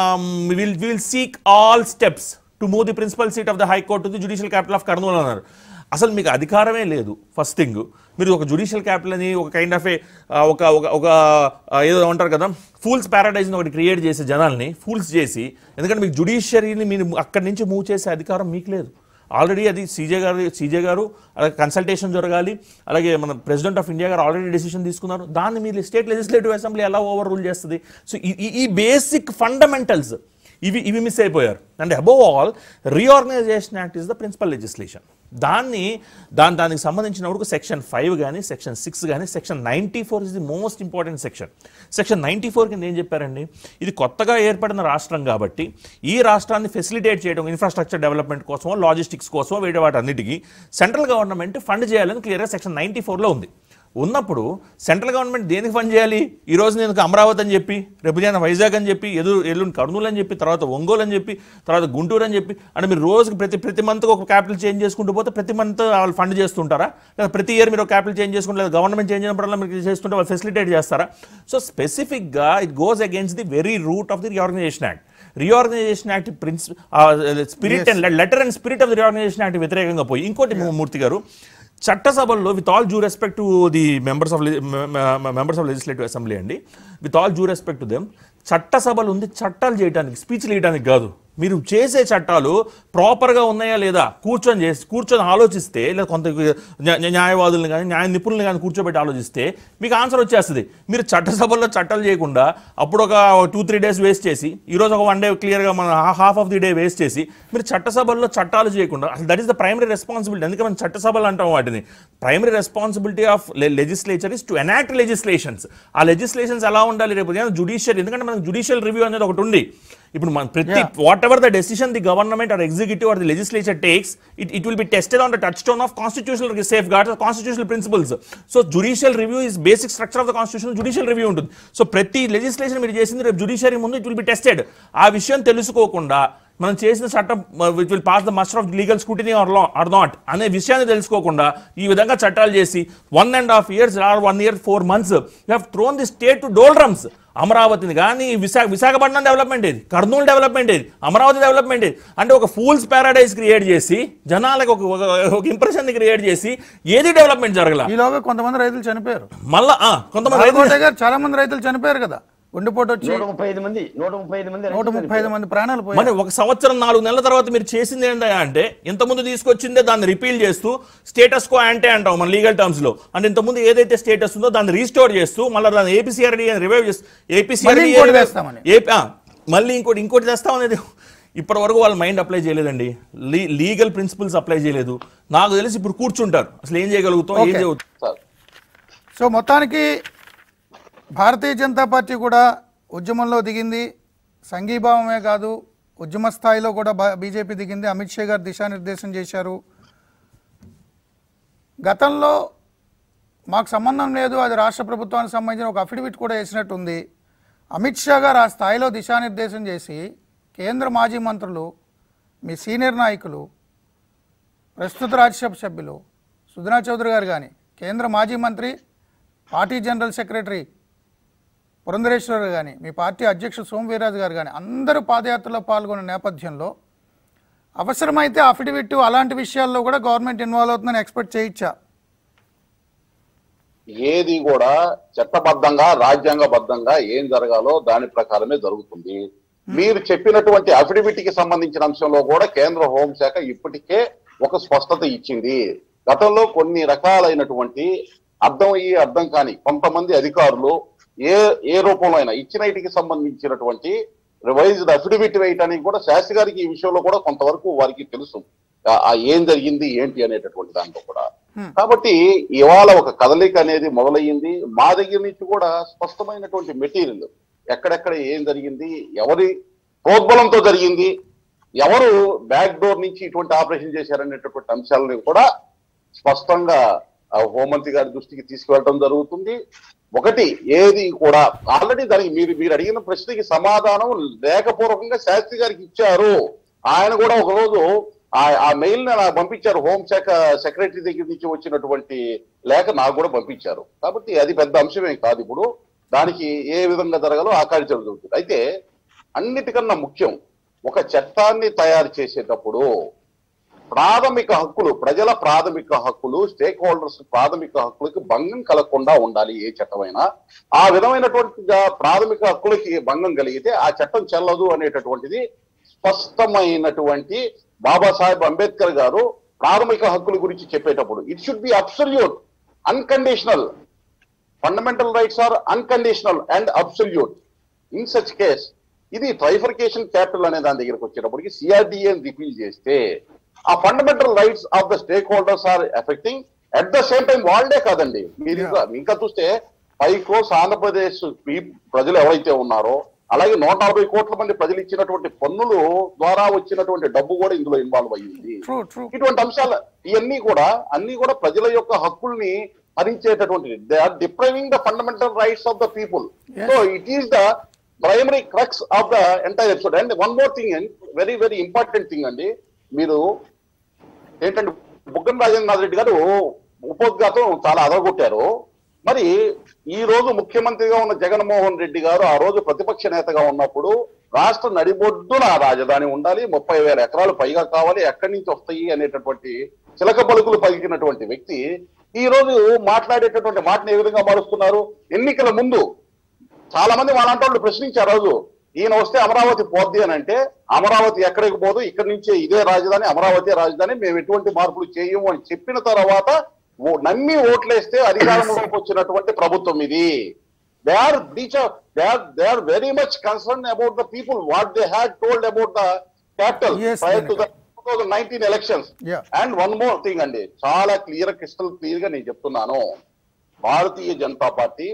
will will seek all steps to move the principal seat of the high court to the judicial capital of Kurnool అన్నారు అసలు మీకు అధికారమే లేదు ఫస్ట్ థింగ్ మీరు ఒక జుడిషియల్ క్యాపిటల్ అని ఒక కైండ్ ఆఫ్ ఏ ఒక ఒక ఒక ఆ, ఏదో అంటారు కదా ఫూల్స్ ప్యారడైజ్ని ఒకటి క్రియేట్ చేసే జనాల్ని ఫూల్స్ చేసి ఎందుకంటే మీకు జుడిషియరీని మీరు అక్కడి నుంచి మూవ్ చేసే అధికారం మీకు లేదు ఆల్రెడీ అది సీజే గారు సీజే గారు అలాగే కన్సల్టేషన్ జరగాలి అలాగే మన ప్రెసిడెంట్ ఆఫ్ ఇండియా గారు ఆల్రెడీ డెసిషన్ తీసుకున్నారు దాన్ని మీరు స్టేట్ లెజిస్లేటివ్ అసెంబ్లీ ఎలా ఓవర్ రూల్ చేస్తుంది సో ఈ- ఈ బేసిక్ ఫండమెంటల్స్ ఇవి ఇవి మిస్ అయిపోయారు and above all reorganization act is the principal legislation దాన్ని దాని దానికి సంబంధించిన వరకు సెక్షన్ ఫైవ్ కానీ సెక్షన్ సిక్స్ కానీ section ninety four is the most important section section ninety four కింద ఏం చెప్పారండి ఇది కొత్తగా ఏర్పడిన రాష్ట్రం కాబట్టి ఈ రాష్ట్రాన్ని ఫెసిలిటేట్ చేయడం ఇన్ఫ్రాస్ట్రక్చర్ డెవలప్మెంట్ కోసమో లాజిస్టిక్స్ కోసమో వేరే వాటన్నిటికీ సెంట్రల్ గవర్నమెంట్ ఫండ్ చేయాలని క్లియర్గా సెక్షన్ నైంటీ ఫోర్లో ఉంది ఉన్నప్పుడు సెంట్రల్ గవర్నమెంట్ దేనికి ఫండ్ చేయాలి ఈ రోజు నేను అమరావతి అని చెప్పి రేపు నేను వైజాగ్ అని చెప్పి ఎదురు ఎల్లుండి కర్నూలు అని చెప్పి తర్వాత ఒంగోలు అని చెప్పి తర్వాత గుంటూరు అని చెప్పి అంటే మీరు రోజుకి ప్రతి ప్రతి మంత్ ఒక క్యాపిటల్ చేంజ్ చేసుకుంటూ పోతే ప్రతి మంత్ వాళ్ళు ఫండ్ చేస్తుంటారా లేదా ప్రతి ఇయర్ మీరు ఒక క్యాపిటల్ చేంజ్ చేసుకుంటే లేదా గవర్నమెంట్ చేంజ్ అయినప్పుడల్లా మీరు చేస్తుంటే వాళ్ళు ఫెసిలిటేట్ చేస్తారా సో స్పెసిఫిక్గా it goes against the very root of the reorganization act reorganization act prince spirit and letter and spirit of the reorganization act వ్యతిరేకంగా పోయి ఇంకోటి మూర్తి గారు చట్టసభల్లో with all due respect to the members of members of legislative assembly అండి with all due respect to them చట్టసభలు ఉంది చట్టాలు చేయడానికి స్పీచ్లు ఇవ్వడానికి కాదు మీరు చేసే చట్టాలు ప్రాపర్గా ఉన్నాయా లేదా కూర్చొని చేసి కూర్చొని ఆలోచిస్తే లేదా కొంత న్యా- న్యాయవాదులను కానీ న్యాయ నిపుణులను కానీ కూర్చోబెట్టి ఆలోచిస్తే మీకు ఆన్సర్ వచ్చేస్తుంది మీరు చట్టసభల్లో చట్టాలు చేయకుండా అప్పుడు ఒక టూ త్రీ డేస్ వేస్ట్ చేసి ఈరోజు ఒక వన్ డే క్లియర్గా మన half of the day waste చేసి మీరు చట్టసభల్లో చట్టాలు చేయకుండా అసలు that is the primary responsibility అందుకే మనం చట్టసభలు అంటాం వాటిని primary responsibility of legislature is to enact legislations ఆ లెజిస్లేషన్స్ ఎలా ఉండాలి రేపు జుడిషియల్ ఎందుకంటే మనకు జుడిషియల్ రివ్యూ అనేది ఒకటి ఉంది ఇప్పుడు మన ప్రతి Yeah. Whatever the decision the government or executive or the legislature takes it it will be tested on the touchstone of constitutional safeguards constitutional principles so judicial review is basic structure of the constitution judicial review ఉంటుంది so ప్రతి legislation మీరు చేసింది రేపు judiciary ముందు it will be tested ఆ విషయం తెలుసుకోకుండా మనం చేసిన చట్టం which will pass the muster of legal scrutiny or law or not అనే విషయాన్ని తెలుసుకోకుండా ఈ విధంగా చట్టాలు చేసి one and half years or one year four months you have thrown the state to doldrums అమరావతిని కానీ విశాఖ విశాఖపట్నం డెవలప్మెంట్ ఏది కర్నూలు డెవలప్మెంట్ ఏది అమరావతి డెవలప్మెంట్ ఏది అంటే ఒక ఫూల్స్ ప్యారడైజ్ క్రియేట్ చేసి జనాలకు ఒక ఒక- ఒక ఇంప్రెషన్ క్రియేట్ చేసి ఏది డెవలప్మెంట్ జరగల ఈలోగా కొంతమంది రైతులు చనిపోయారు మళ్ళా ఆ, కొంతమంది రైతులు- రాజకోట గారు చాలా మంది రైతులు చనిపోయారు కదా గుండెపోటు వచ్చి నూట ముప్పై ఐదు మంది నూట ముప్పై ఐదు మంది నూట ముప్పై ఐదు మంది ప్రాణాలు మరి పోయారు ఒక సంవత్సరం నాలుగు నెలల తర్వాత మీరు చేసింది ఏంటంటే అంటే ఇంతకుముందు తీసుకొచ్చిందే దాన్ని రిపీల్ చేస్తూ స్టేటస్ కో యాంటే అంటాం మన లీగల్ టర్మ్స్ లో అంటే ఇంతకుముందు ఏదైతే స్టేటస్ ఉందో దాన్ని రీస్టోర్ చేస్తూ మళ్ళీ దాన్ని ఏపీసీఆర్డీ రివైవ్ చేస్తూ మళ్ళీ ఇంకోటి తెస్తామని. ఏపీ మళ్ళీ ఇంకోటి ఇంకోటి తెస్తాం అనేది ఇప్పటి వరకు వాళ్ళ మైండ్ అప్లై చేయలేదండి లీ లీగల్ ప్రిన్సిపల్స్ అప్లై చేయలేదు నాకు తెలిసి ఇప్పుడు కూర్చుంటారు అసలు ఏం చేయగలుగుతాం ఏం Okay. చేయగలుగుతాం సార్ సో మొత్తానికి భారతీయ జనతా పార్టీ కూడా ఉద్యమంలో దిగింది సంఘీభావమే కాదు ఉద్యమ స్థాయిలో కూడా బా- బీజేపీ దిగింది అమిత్ షా గారు దిశానిర్దేశం చేశారు గతంలో మాకు సంబంధం లేదు అది రాష్ట్ర ప్రభుత్వానికి సంబంధించిన ఒక అఫిడవిట్ కూడా వేసినట్టుంది అమిత్ షా గారు ఆ స్థాయిలో దిశానిర్దేశం చేసి కేంద్ర మాజీ మంత్రులు మీ సీనియర్ నాయకులు ప్రస్తుత రాజ్యసభ సభ్యులు సుధనా చౌదరి గారు కానీ కేంద్ర మాజీ మంత్రి పార్టీ జనరల్ సెక్రటరీ పురంధరేశ్వర్ కానీ మీ పార్టీ అధ్యక్షుడు సోమవీరాజు గారు కానీ అందరూ పాదయాత్రలో పాల్గొన్న నేపథ్యంలో అవసరమైతే అఫిడవిట్ అలాంటి విషయాల్లో కూడా గవర్నమెంట్ ఇన్వాల్వ్ అవుతుందని ఎక్స్పెక్ట్ చేయొచ్చా ఏది కూడా చట్టబద్ధంగా రాజ్యాంగబద్ధంగా ఏం జరగాలో దాని ప్రకారమే జరుగుతుంది మీరు చెప్పినటువంటి అఫిడవిట్ కి సంబంధించిన అంశంలో కూడా కేంద్ర హోంశాఖ ఇప్పటికే ఒక స్పష్టత ఇచ్చింది గతంలో కొన్ని రకాలైనటువంటి అర్థం అయ్యి అర్థం కాని కొంతమంది అధికారులు ఏ ఏ రూపంలో అయినా ఇచ్చిన వీటికి సంబంధించినటువంటి రివైజ్డ్ అఫిడవిట్ వేయటానికి కూడా శాస్త్రి గారికి ఈ విషయంలో కూడా కొంతవరకు వారికి తెలుసు ఆ- ఆ ఏం జరిగింది ఏంటి అనేటటువంటి దాంట్లో కూడా కాబట్టి ఇవాళ ఒక కదలిక అనేది మొదలయ్యింది మా దగ్గర నుంచి కూడా స్పష్టమైనటువంటి మెటీరియల్ ఎక్కడెక్కడ ఏం జరిగింది ఎవరి ప్రోద్బలంతో జరిగింది ఎవరు బ్యాక్ డోర్ నుంచి ఇటువంటి ఆపరేషన్ చేశారనేటటువంటి అంశాలను కూడా స్పష్టంగా ఆ హోంమంత్రి గారి దృష్టికి తీసుకువెళ్ళడం జరుగుతుంది ఒకటి ఏది కూడా ఆల్రెడీ దానికి మీరు మీరు అడిగిన ప్రశ్నకి సమాధానం లేఖపూర్వకంగా శాస్త్రి గారికి ఇచ్చారు ఆయన కూడా ఒక రోజు ఆ- ఆ మెయిల్ నాకు పంపించారు హోంశాఖ సెక్రటరీ దగ్గర నుంచి వచ్చినటువంటి లేఖ నాకు కూడా పంపించారు కాబట్టి అది పెద్ద అంశమేం కాదు ఇప్పుడు దానికి ఏ విధంగా జరగాలో ఆ కార్యక్రమం జరుగుతుంది అయితే అన్నిటికన్నా ముఖ్యం ఒక చట్టాన్ని తయారు చేసేటప్పుడు ప్రాథమిక హక్కులు ప్రజల ప్రాథమిక హక్కులు స్టేక్ హోల్డర్స్ ప్రాథమిక హక్కులకి భంగం కలగకుండా ఉండాలి ఏ చట్టమైనా ఆ విధమైనటువంటి గా- ప్రాథమిక హక్కులకి భంగం కలిగితే ఆ చట్టం చెల్లదు అనేటటువంటిది స్పష్టమైనటువంటి బాబాసాహెబ్ అంబేద్కర్ గారు ప్రాథమిక హక్కుల గురించి చెప్పేటప్పుడు it should be absolute unconditional fundamental rights are unconditional and absolute in such case ఇది ట్రైఫర్కేషన్ క్యాపిటల్ అనే దాని దగ్గరకు వచ్చేటప్పటికి సిఆర్డిఏ రిపీల్ చేస్తే ఆ fundamental rights of the stakeholders are affecting at the same time వాళ్ళే కాదండి మీరు ఇంకా ఇంకా చూస్తే ఫైవ్ క్రోస్ ఆంధ్రప్రదేశ్ పీ- ప్రజలు ఎవరైతే ఉన్నారో అలాగే నూట అరవై కోట్ల మంది ప్రజలు ఇచ్చినటువంటి పన్నులు ద్వారా వచ్చినటువంటి డబ్బు కూడా ఇందులో ఇన్వాల్వ్ అయ్యింది ట్రూ ట్రూ ఇటువంటి అంశాలు ఇవన్నీ కూడా అన్ని కూడా ప్రజల యొక్క హక్కుల్ని హరించేటటువంటి they are depriving the fundamental rights of the people so it is the primary crux of the entire episode and one more thing and very very important thing అండి మీరు ఏంటంటే బుగ్గన రాజేంద్రనాథ్ రెడ్డి గారు ఉపోద్ఘాతం చాలా అదరగొట్టారు మరి ఈ రోజు ముఖ్యమంత్రిగా ఉన్న జగన్మోహన్ రెడ్డి గారు ఆ రోజు ప్రతిపక్ష నేతగా ఉన్నప్పుడు రాష్ట్ర నడిబొడ్డున రాజధాని ఉండాలి ముప్పై వేల ఎకరాలు పైగా కావాలి ఎక్కడి నుంచి వస్తాయి అనేటటువంటి చిలక పలుకులు పలికినటువంటి వ్యక్తి ఈ రోజు మాట్లాడేటటువంటి మాటను ఏ విధంగా మారుస్తున్నారు ఎన్నికల ముందు చాలా మంది వాళ్ళంటి వాళ్ళు ప్రశ్నించారు ఆ రోజు ఈయన వస్తే అమరావతి పోద్ది అని అంటే అమరావతి ఎక్కడికి పోదు ఇక్కడి నుంచే ఇదే రాజధాని అమరావతి రాజధాని మేము ఎటువంటి మార్పులు చేయము అని చెప్పిన తర్వాత ఓ- నమ్మి ఓట్లేస్తే అధికారంలోకి వచ్చినటువంటి ప్రభుత్వం ఇది they are reach they are they are very much concern about the people what they had told about the capital Yes, prior to the Dinesh. Two thousand nineteen elections Yeah. And one more thing అండి చాలా clear crystal clear గా నేను చెప్తున్నాను భారతీయ Janata party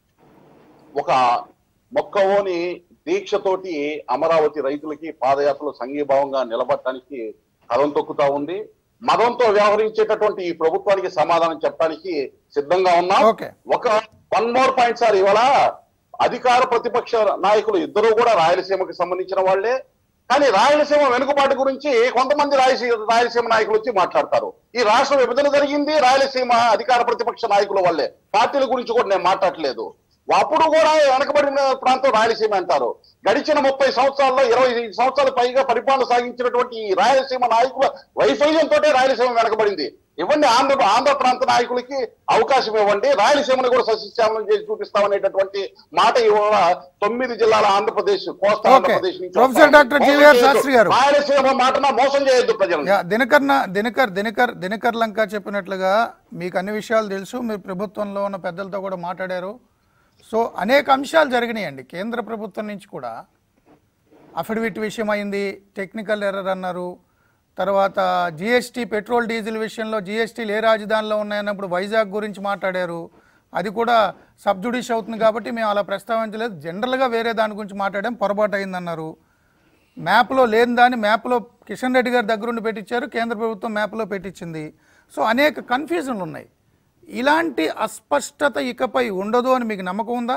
ఒక మొక్కవోని దీక్షతోటి అమరావతి రైతులకి పాదయాత్రలో సంఘీభావంగా నిలబడటానికి కథం తొక్కుతా ఉంది మదంతో వ్యవహరించేటటువంటి ఈ ప్రభుత్వానికి సమాధానం చెప్పడానికి సిద్ధంగా ఉన్నాం Okay. ఒక వన్ మోర్ పాయింట్ సార్ ఇవాళ అధికార ప్రతిపక్ష నాయకులు ఇద్దరు కూడా రాయలసీమకి సంబంధించిన వాళ్ళే కానీ రాయలసీమ వెనుకబాటు గురించి కొంతమంది రాయలసీమ రాయలసీమ నాయకులు వచ్చి మాట్లాడతారు ఈ రాష్ట్ర విభజన జరిగింది రాయలసీమ అధికార ప్రతిపక్ష నాయకుల వల్లే పార్టీల గురించి కూడా నేను మాట్లాడలేదు అప్పుడు కూడా వెనకబడిన ప్రాంతం రాయలసీమ అంటారు గడిచిన ముప్పై సంవత్సరాల్లో ఇరవై ఐదు సంవత్సరాల పైగా పరిపాలన సాగించినటువంటి ఈ రాయలసీమ నాయకుల వైఫల్యంతో రాయలసీమ వెనకబడింది ఇవ్వండి ఆంధ్ర ఆంధ్ర ప్రాంత నాయకులకి అవకాశం ఇవ్వండి రాయలసీమను కూడా సస్యశ్యామలం చేసి చూపిస్తామనేటటువంటి మాట ఇవాళ తొమ్మిది జిల్లాల ఆంధ్రప్రదేశ్ కోస్తా Okay. ఆంధ్రప్రదేశ్ నుంచి ప్రొఫెసర్ వస్తాయి. డాక్టర్ మోసం జీవీఆర్ చేయొద్దు. శాస్త్రి గారు. రాయలసీమ మాటన మోసం చేయొద్దు ప్రజలను యా దినకర్న దినకర్ దినకర్ దినకర్ లంక చెప్పినట్లుగా మీకు అన్ని విషయాలు తెలుసు మీరు ప్రభుత్వంలో ఉన్న పెద్దలతో కూడా మాట్లాడారు సో అనేక అంశాలు జరిగినాయండి కేంద్ర ప్రభుత్వం నుంచి కూడా అఫిడవిట్ విషయం అయింది టెక్నికల్ ఎర్రర్ అన్నారు తర్వాత జిఎస్టీ పెట్రోల్ డీజిల్ విషయంలో జిఎస్టీలు ఏ రాజధానిలో ఉన్నాయన్నప్పుడు వైజాగ్ గురించి మాట్లాడారు అది కూడా సబ్జుడిష్ అవుతుంది కాబట్టి మేము అలా ప్రస్తావించలేదు జనరల్గా వేరే దాని గురించి మాట్లాడాం పొరపాటు అయిందన్నారు మ్యాప్లో లేని దాన్ని మ్యాప్లో కిషన్ రెడ్డి గారి దగ్గరుండి పెట్టించారు కేంద్ర ప్రభుత్వం మ్యాప్లో పెట్టించింది సో అనేక కన్ఫ్యూజన్లు ఉన్నాయి ఇలాంటి అస్పష్టత ఇకపై ఉండదు అని మీకు నమ్మకం ఉందా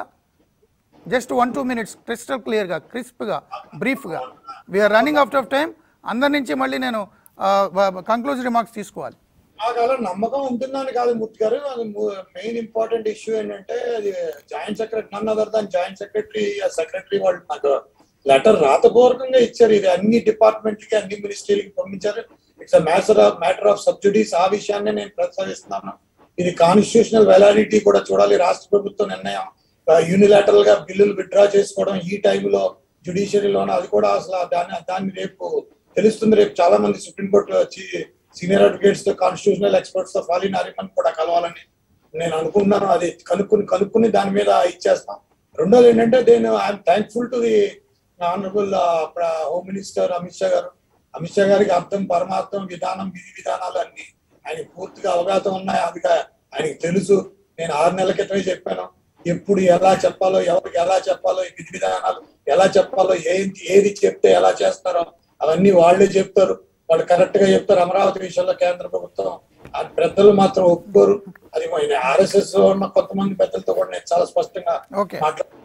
just one two minutes crystal క్లియర్గా క్రిస్ప్గా బ్రీఫ్గా we're running out of time అందరి నుంచి మళ్ళీ నేను కంక్లూజివ్ రిమార్క్స్ తీసుకోవాలి నాకు అలా నమ్మకం ఉంటుందని కాదు మూర్తి గారు అది మెయిన్ ఇంపార్టెంట్ ఇష్యూ ఏంటంటే అది joint secretary none other than joint secretary secretary వాళ్ళు నాకు లెటర్ రాతపూర్వకంగా ఇచ్చారు ఇది అన్ని డిపార్ట్మెంట్లకి అన్ని మినిస్ట్రీలకి పంపించారు it's matter of matter of subsidies ఆ విషయాన్ని నేను ప్రస్తావిస్తున్నాను ఇది కాన్స్టిట్యూషనల్ వెలాడిటీ కూడా చూడాలి రాష్ట్ర ప్రభుత్వ నిర్ణయం యూనిలాటరల్ గా బిల్లులు విత్డ్రా చేసుకోవడం ఈ టైంలో జుడిషియరీలోనే అది కూడా అసలు దాన్ని దాన్ని రేపు తెలుస్తుంది రేపు చాలా మంది సుప్రీంకోర్టు వచ్చి సీనియర్ అడ్వకేట్స్ తో కాన్స్టిట్యూషనల్ ఎక్స్పర్ట్స్ తో ఫాలీ నారిమన్ కూడా కలవాలని నేను అనుకుంటున్నాను అది కనుక్కుని కనుక్కుని దాని మీద ఇచ్చేస్తాం రెండోది ఏంటంటే నేను I'm thankful to the honourable home minister Amit Shah గారు అమిత్ షా గారికి అర్థం పరమార్థం విధానం విధి విధానాలు అన్ని ఆయన పూర్తిగా అవగాహన ఉన్నాయి అది కా- ఆయనకి తెలుసు నేను ఆరు నెలల క్రితమే చెప్పాను ఎప్పుడు ఎలా చెప్పాలో ఎవరికి ఎలా చెప్పాలో ఈ విధి విధానాలు ఎలా చెప్పాలో ఏంటి ఏది చెప్తే ఎలా చేస్తారో అవన్నీ వాళ్ళే చెప్తారు వాళ్ళు కరెక్ట్ గా చెప్తారు అమరావతి విషయంలో కేంద్ర ప్రభుత్వం ఆ పెద్దలు మాత్రం ఒప్పుకోరు అది ఆర్ఎస్ఎస్ లో ఉన్న కొంతమంది పెద్దలతో కూడా నేను చాలా స్పష్టంగా ఓకే మాట్లాడుతున్నాను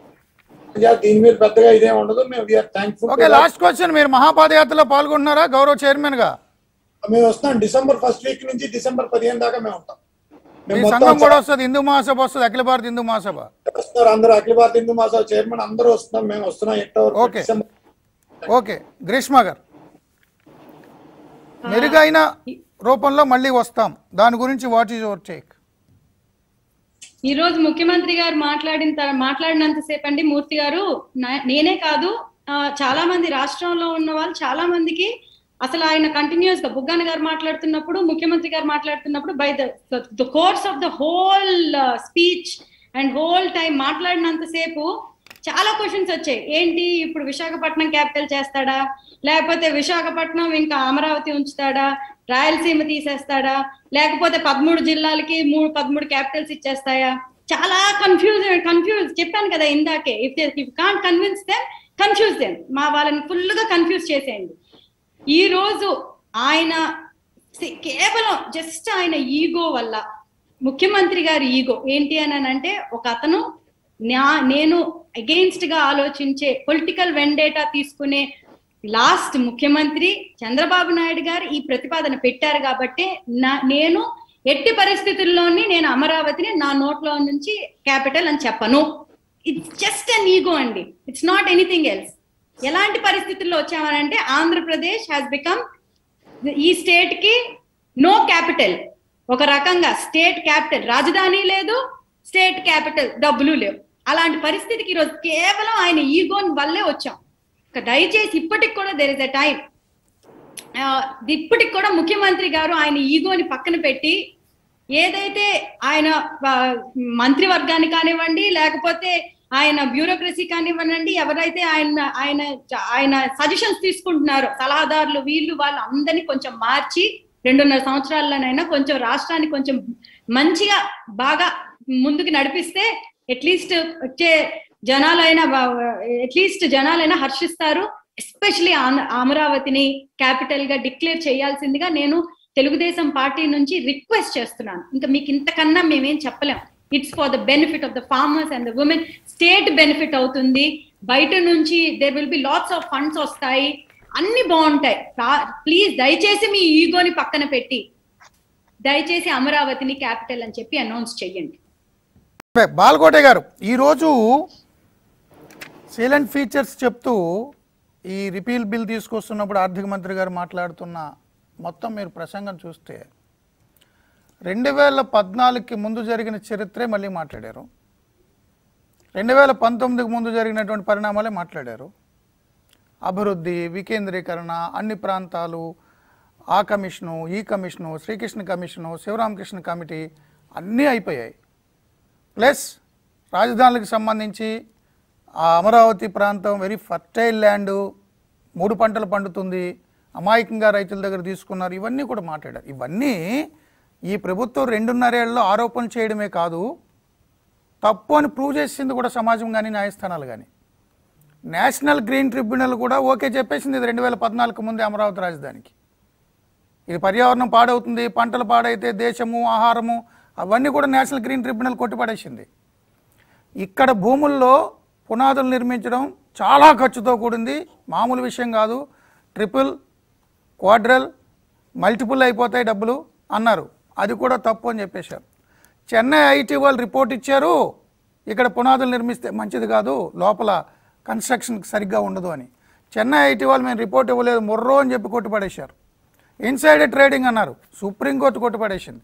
దీని మీద పెద్దగా ఇదేం ఉండదు మేము we're thankful okay last question మీరు మహాపాదయాత్రలో పాల్గొంటున్నారా గౌరవ చైర్మన్గా మేము వస్తున్నాం డిసెంబర్ ఫస్ట్ వీక్ నుంచి డిసెంబర్ పదిహేను దాకా మేము ఉంటాం మీ మేము సంఘం మొత్తం కూడా వస్తుంది హిందూ మహాసభ వస్తుంది అఖిల భారత హిందూ మహాసభ వస్తున్నారు అందరూ అఖిల భారత హిందూ మహాసభ చైర్మన్ అందరూ వస్తున్నాం మేము వస్తున్నాం ఎట్టో వరకు ఓకే. డిసెంబర్ ఓకే గ్రీష్మ గారు మెరుగైన రూపంలో మళ్ళీ వస్తాం దాని గురించి వాట్ ఈజ్ యువర్ టేక్ ఈ రోజు ముఖ్యమంత్రి గారు మాట్లాడిన తర- మాట్లాడినంతసేపు అండి మూర్తి గారు నా- నేనే కాదు ఆ, చాలా మంది రాష్ట్రంలో ఉన్న వాళ్ళు చాలా మందికి అసలు ఆయన కంటిన్యూస్ గా బుగ్గాన గారు మాట్లాడుతున్నప్పుడు ముఖ్యమంత్రి గారు మాట్లాడుతున్నప్పుడు by the the course of the whole speech and whole time మాట్లాడినంతసేపు చాలా క్వశ్చన్స్ వచ్చాయి ఏంటి ఇప్పుడు విశాఖపట్నం క్యాపిటల్ చేస్తాడా లేకపోతే విశాఖపట్నం ఇంకా అమరావతి ఉంచుతాడా రాయలసీమ తీసేస్తాడా లేకపోతే పదమూడు జిల్లాలకి మూడు పదమూడు క్యాపిటల్స్ ఇచ్చేస్తాయా చాలా కన్ఫ్యూజ్ కన్ఫ్యూజ్ చెప్పాను కదా ఇందాకే if if can't convince them confuse them మా వాళ్ళని ఫుల్ గా కన్ఫ్యూజ్ చేసేయండి ఈ రోజు ఆయన సి- కేవలం జస్ట్ ఆయన ఈగో వల్ల ముఖ్యమంత్రి గారి ఈగో ఏంటి అని అంటే ఒక అతను నా నేను అగెయిన్స్ట్ గా ఆలోచించే పొలిటికల్ వెండేటా తీసుకునే లాస్ట్ ముఖ్యమంత్రి చంద్రబాబు నాయుడు గారు ఈ ప్రతిపాదన పెట్టారు కాబట్టి నా నేను ఎట్టి పరిస్థితుల్లోని నేను అమరావతిని నా నోట్లో నుంచి క్యాపిటల్ అని చెప్పను ఇట్స్ జస్ట్ అన్ ఈగో అండి ఇట్స్ నాట్ ఎనీథింగ్ ఎల్స్ ఎలాంటి పరిస్థితుల్లో వచ్చామనంటే ఆంధ్రప్రదేశ్ హ్యాస్ బికమ్ ఈ స్టేట్ కి నో క్యాపిటల్ ఒక రకంగా స్టేట్ క్యాపిటల్ రాజధాని లేదు స్టేట్ క్యాపిటల్ డబ్బులు లేవు అలాంటి పరిస్థితికి ఈరోజు కేవలం ఆయన ఈగోన్ వల్లే వచ్చాం ఇక దయచేసి ఇప్పటికి కూడా దెర్ ఇస్ అ టైం ఇప్పటికి కూడా ముఖ్యమంత్రి గారు ఆయన ఈగోని పక్కన పెట్టి ఏదైతే ఆయన ఆ, మంత్రివర్గాన్ని కానివ్వండి లేకపోతే ఆయన బ్యూరోక్రసీ కానివ్వండి ఎవరైతే ఆయన ఆయన ఆయన సజెషన్స్ తీసుకుంటున్నారో సలహాదారులు వీళ్ళు వాళ్ళు అందరినీ కొంచెం మార్చి రెండున్నర సంవత్సరాల్లోనైనా కొంచెం రాష్ట్రాన్ని కొంచెం మంచిగా బాగా ముందుకు నడిపిస్తే అట్లీస్ట్ వచ్చే జనాలైనా అట్లీస్ట్ జనాలైనా హర్షిస్తారు ఎస్పెషలీ అమరావతిని క్యాపిటల్ గా డిక్లేర్ చేయాల్సిందిగా నేను తెలుగుదేశం పార్టీ నుంచి రిక్వెస్ట్ చేస్తున్నాను ఇంకా మీకు ఇంతకన్నా మేమేం చెప్పలేం it's for the benefit of the farmers and the women state benefit అవుతుంది బయట నుంచి there will be lots of funds వస్తాయి అన్ని బాగుంటాయి ప్లీజ్ దయచేసి మీ ఈగోని పక్కన పెట్టి దయచేసి అమరావతిని క్యాపిటల్ అని చెప్పి అనౌన్స్ చెయ్యండి ఓకే, బాల్కోటే గారు ఈరోజు సీలెంట్ ఫీచర్స్ చెప్తూ ఈ రిపీల్ బిల్ తీసుకొస్తున్నప్పుడు ఆర్థిక మంత్రి గారు మాట్లాడుతున్న మొత్తం మీరు ప్రసంగం చూస్తే రెండు వేల పద్నాలుగుకి ముందు జరిగిన చరిత్రే మళ్ళీ మాట్లాడారు రెండు వేల పంతొమ్మిదికి ముందు జరిగినటువంటి పరిణామాలే మాట్లాడారు అభివృద్ధి వికేంద్రీకరణ అన్ని ప్రాంతాలు ఆ కమిషను ఈ commission Srikrishna commission Sivaramakrishna committee అన్నీ అయిపోయాయి ప్లస్ రాజధానులకు సంబంధించి ఆ అమరావతి ప్రాంతం వెరీ ఫర్టైల్ ల్యాండ్ మూడు పంటలు పండుతుంది అమాయకంగా రైతుల దగ్గర తీసుకున్నారు ఇవన్నీ కూడా మాట్లాడారు ఇవన్నీ ఈ ప్రభుత్వం రెండున్నరేళ్ళలో ఆరోపణలు చేయడమే కాదు తప్పు అని ప్రూవ్ చేసింది కూడా సమాజం కానీ న్యాయస్థానాలు కానీ నేషనల్ గ్రీన్ ట్రిబ్యునల్ కూడా ఓకే చెప్పేసింది ఇది రెండు వేల పద్నాలుగు ముందే అమరావతి రాజధానికి ఇది పర్యావరణం పాడవుతుంది పంటలు పాడైతే దేశము ఆహారము అవన్నీ కూడా నేషనల్ గ్రీన్ ట్రిబ్యునల్ కొట్టిపడేసింది ఇక్కడ భూముల్లో పునాదులు నిర్మించడం చాలా ఖర్చుతో కూడింది మామూలు విషయం కాదు ట్రిపుల్ క్వాడ్రల్ మల్టిపుల్ అయిపోతాయి డబ్బులు అన్నారు అది కూడా తప్పు అని చెప్పేశారు చెన్నై ఐటీ వాళ్ళు రిపోర్ట్ ఇచ్చారు ఇక్కడ పునాదులు నిర్మిస్తే మంచిది కాదు లోపల కన్స్ట్రక్షన్ సరిగ్గా ఉండదు అని చెన్నై ఐటీ వాళ్ళు మేము రిపోర్ట్ ఇవ్వలేదు మొర్రో అని చెప్పి కొట్టుపడేశారు ఇన్సైడ్ ట్రేడింగ్ అన్నారు సుప్రీంకోర్టు కొట్టుపడేసింది